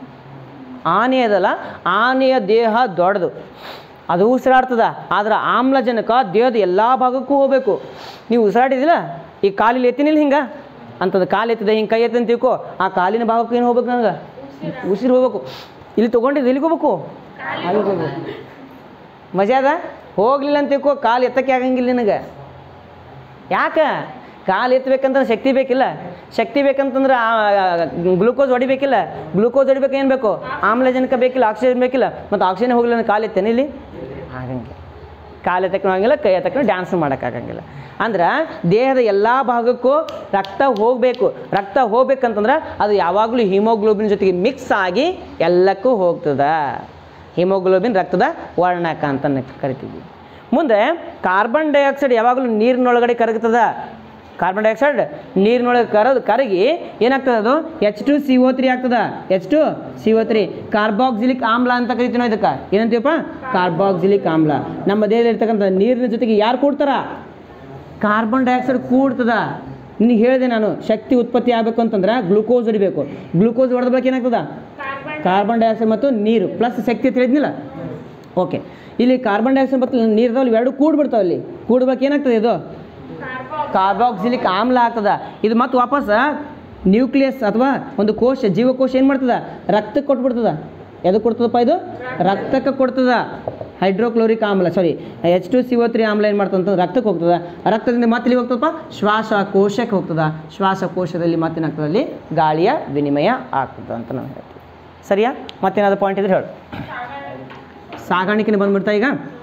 ಆನೆ ಅದಲ್ಲ ಆನೆಯ ದೇಹ ದೊಡ್ಡದು ಅದು ಉಸಿರಾಡ್ತದ ಆದ್ರೆ ಆಮ್ಲಜನಕ ದೇಹದ ಎಲ್ಲ ಭಾಗಕ್ಕೂ ಹೋಗಬೇಕು ನೀವು ಉಸಿರಾಡಿದಿಲ್ಲ ಈ ಕಾಲಿಲ್ಲಿ ಎತ್ತಿನಿಲ್ಲ ಹಿಂಗೆ ಅಂತದ್ದು ಕಾಲು ಎತ್ತಿದೆ ಹಿಂಗೆ ಕೈ ಎತ್ತಿ ಅಂತ ತಿಳ್ಕೊ ಆ ಕಾಲಿನ ಭಾಗಕ್ಕೆ ಏನು ಹೋಗ್ಬೇಕು ನಂಗೆ ಉಸಿರು ಹೋಗ್ಬೇಕು ಇಲ್ಲಿ ತೊಗೊಂಡಿದ್ದು ಎಲ್ಲಿಗೆ ಹೋಗ್ಬೇಕು ಅಲ್ಲಿಗೆ ಹೋಗ್ಬೇಕು ಮಜಾ ಅದ ಹೋಗ್ಲಿಲ್ಲ ಅಂತ ತಿಳ್ಕೊ ಕಾಲು ಎತ್ತಕ್ಕೆ ಆಗಂಗಿಲ್ಲ ನಿನಗೆ ಯಾಕೆ ಕಾಲು ಎತ್ತಬೇಕಂತಂದ್ರೆ ಶಕ್ತಿ ಬೇಕಿಲ್ಲ ಶಕ್ತಿ ಬೇಕಂತಂದ್ರೆ ಗ್ಲೂಕೋಸ್ ಹೊಡಿಬೇಕಿಲ್ಲ ಗ್ಲೂಕೋಸ್ ಹೊಡಿಬೇಕು ಏನು ಬೇಕು ಆಮ್ಲಜನಕ ಬೇಕಿಲ್ಲ ಆಕ್ಸಿಜನ್ ಬೇಕಿಲ್ಲ ಮತ್ತು ಆಕ್ಸಿಜನ್ ಹೋಗ್ಲಿಲ್ಲ ಅಂದ್ರೆ ಕಾಲು ಎತ್ತೇನೆ ಇಲ್ಲಿ ಆಗಂಗಿಲ್ಲ ಕಾಲು ಎತ್ತಕ್ಕೂ ಆಗಂಗಿಲ್ಲ ಕೈ ಎತ್ತಕ್ಕೂ ಡ್ಯಾನ್ಸ್ ಮಾಡೋಕ್ಕಾಗಂಗಿಲ್ಲ ಅಂದ್ರೆ ದೇಹದ ಎಲ್ಲ ಭಾಗಕ್ಕೂ ರಕ್ತ ಹೋಗಬೇಕು ರಕ್ತ ಹೋಗ್ಬೇಕಂತಂದ್ರೆ ಅದು ಯಾವಾಗಲೂ ಹಿಮೋಗ್ಲೋಬಿನ್ ಜೊತೆಗೆ ಮಿಕ್ಸ್ ಆಗಿ ಎಲ್ಲಕ್ಕೂ ಹೋಗ್ತದ ಹಿಮೋಗ್ಲೋಬಿನ್ ರಕ್ತದ ವರ್ಣಕ ಅಂತ ನ- ಕರಿತೀವಿ ಮುಂದೆ ಕಾರ್ಬನ್ ಡೈಆಕ್ಸೈಡ್ ಯಾವಾಗಲೂ ನೀರಿನೊಳಗಡೆ ಕರಗ್ತದ ಕಾರ್ಬನ್ ಡೈಆಕ್ಸೈಡ್ ನೀರಿನೊಳಗೆ ಕರದು ಕರಗಿ ಏನಾಗ್ತದೆ ಅದು H two C O three ಆಗ್ತದ H two C O three carboxylic ಆಮ್ಲ ಅಂತ ಕರಿತೀವಿ ನಾವು ಇದಕ್ಕೆ ಏನಂತೀವಪ್ಪ ಕಾರ್ಬಾಕ್ಸಿಲಿಕ್ ಆಮ್ಲ ನಮ್ಮ ದೇಹದಲ್ಲಿರ್ತಕ್ಕಂಥ ನೀರಿನ ಜೊತೆಗೆ ಯಾರು ಕೂಡ್ತಾರ ಕಾರ್ಬನ್ ಡೈಆಕ್ಸೈಡ್ ಕೂಡ್ತದ ನಿನಗೆ ಹೇಳಿದೆ ನಾನು ಶಕ್ತಿ ಉತ್ಪತ್ತಿ ಆಗಬೇಕು ಅಂತಂದ್ರೆ ಗ್ಲೂಕೋಸ್ ಹೊಡಿಬೇಕು ಗ್ಲೂಕೋಸ್ ಹೊಡೆದ ಬಳಕ ಏನಾಗ್ತದ ಕಾರ್ಬನ್ ಕಾರ್ಬನ್ ಡೈಆಕ್ಸೈಡ್ ಮತ್ತು ನೀರು ಪ್ಲಸ್ ಶಕ್ತಿ ತಿಳಿದ್ನಿಲ್ಲ ಓಕೆ ಇಲ್ಲಿ ಕಾರ್ಬನ್ ಡೈಆಕ್ಸೈಡ್ ಮತ್ತು ನೀರ್ದವ್ರು ಇವೆರಡು ಕೂಡ್ಬಿಡ್ತಾವೆ ಇಲ್ಲಿ ಕೂಡ್ಬೇಕು ಏನಾಗ್ತದೆ ಇದು ಕಾರ್ಬೋ ಕಾರ್ಬಾಕ್ಸಿಲಿಕ್ ಆಮ್ಲ ಆಗ್ತದ ಇದು ಮತ್ತೆ ವಾಪಸ್ ನ್ಯೂಕ್ಲಿಯಸ್ ಅಥವಾ ಒಂದು ಕೋಶ ಜೀವಕೋಶ ಏನು ಮಾಡ್ತದ ರಕ್ತಕ್ಕೆ ಕೊಟ್ಬಿಡ್ತದ ಎದಕ್ಕೆ ಕೊಡ್ತದಪ್ಪ ಇದು ರಕ್ತಕ್ಕೆ ಕೊಡ್ತದ ಹೈಡ್ರೋಕ್ಲೋರಿಕ್ ಆಮ್ಲ sorry H two C O three ಆಮ್ಲ ಏನು ಮಾಡ್ತದಂತ ರಕ್ತಕ್ಕೆ ಹೋಗ್ತದ ರಕ್ತದಿಂದ ಮತ್ತೆ ಎಲ್ಲಿಗೆ ಹೋಗ್ತದಪ್ಪ ಶ್ವಾಸಕೋಶಕ್ಕೆ ಹೋಗ್ತದ ಶ್ವಾಸಕೋಶದಲ್ಲಿ ಮತ್ತೇನಾಗ್ತದೆ ಅಲ್ಲಿ ಗಾಳಿಯ ವಿನಿಮಯ ಆಗ್ತದ ಅಂತ ನಾವು ಹೇಳ್ತೀವಿ ಸರಿಯಾ ಮತ್ತೇನಾದ್ರು ಪಾಯಿಂಟ್ ಇದ್ರೆ ಹೇಳು ಸಾಗಾಣಿಕೆನೇ ಬಂದ್ಬಿಡ್ತಾ ಈಗ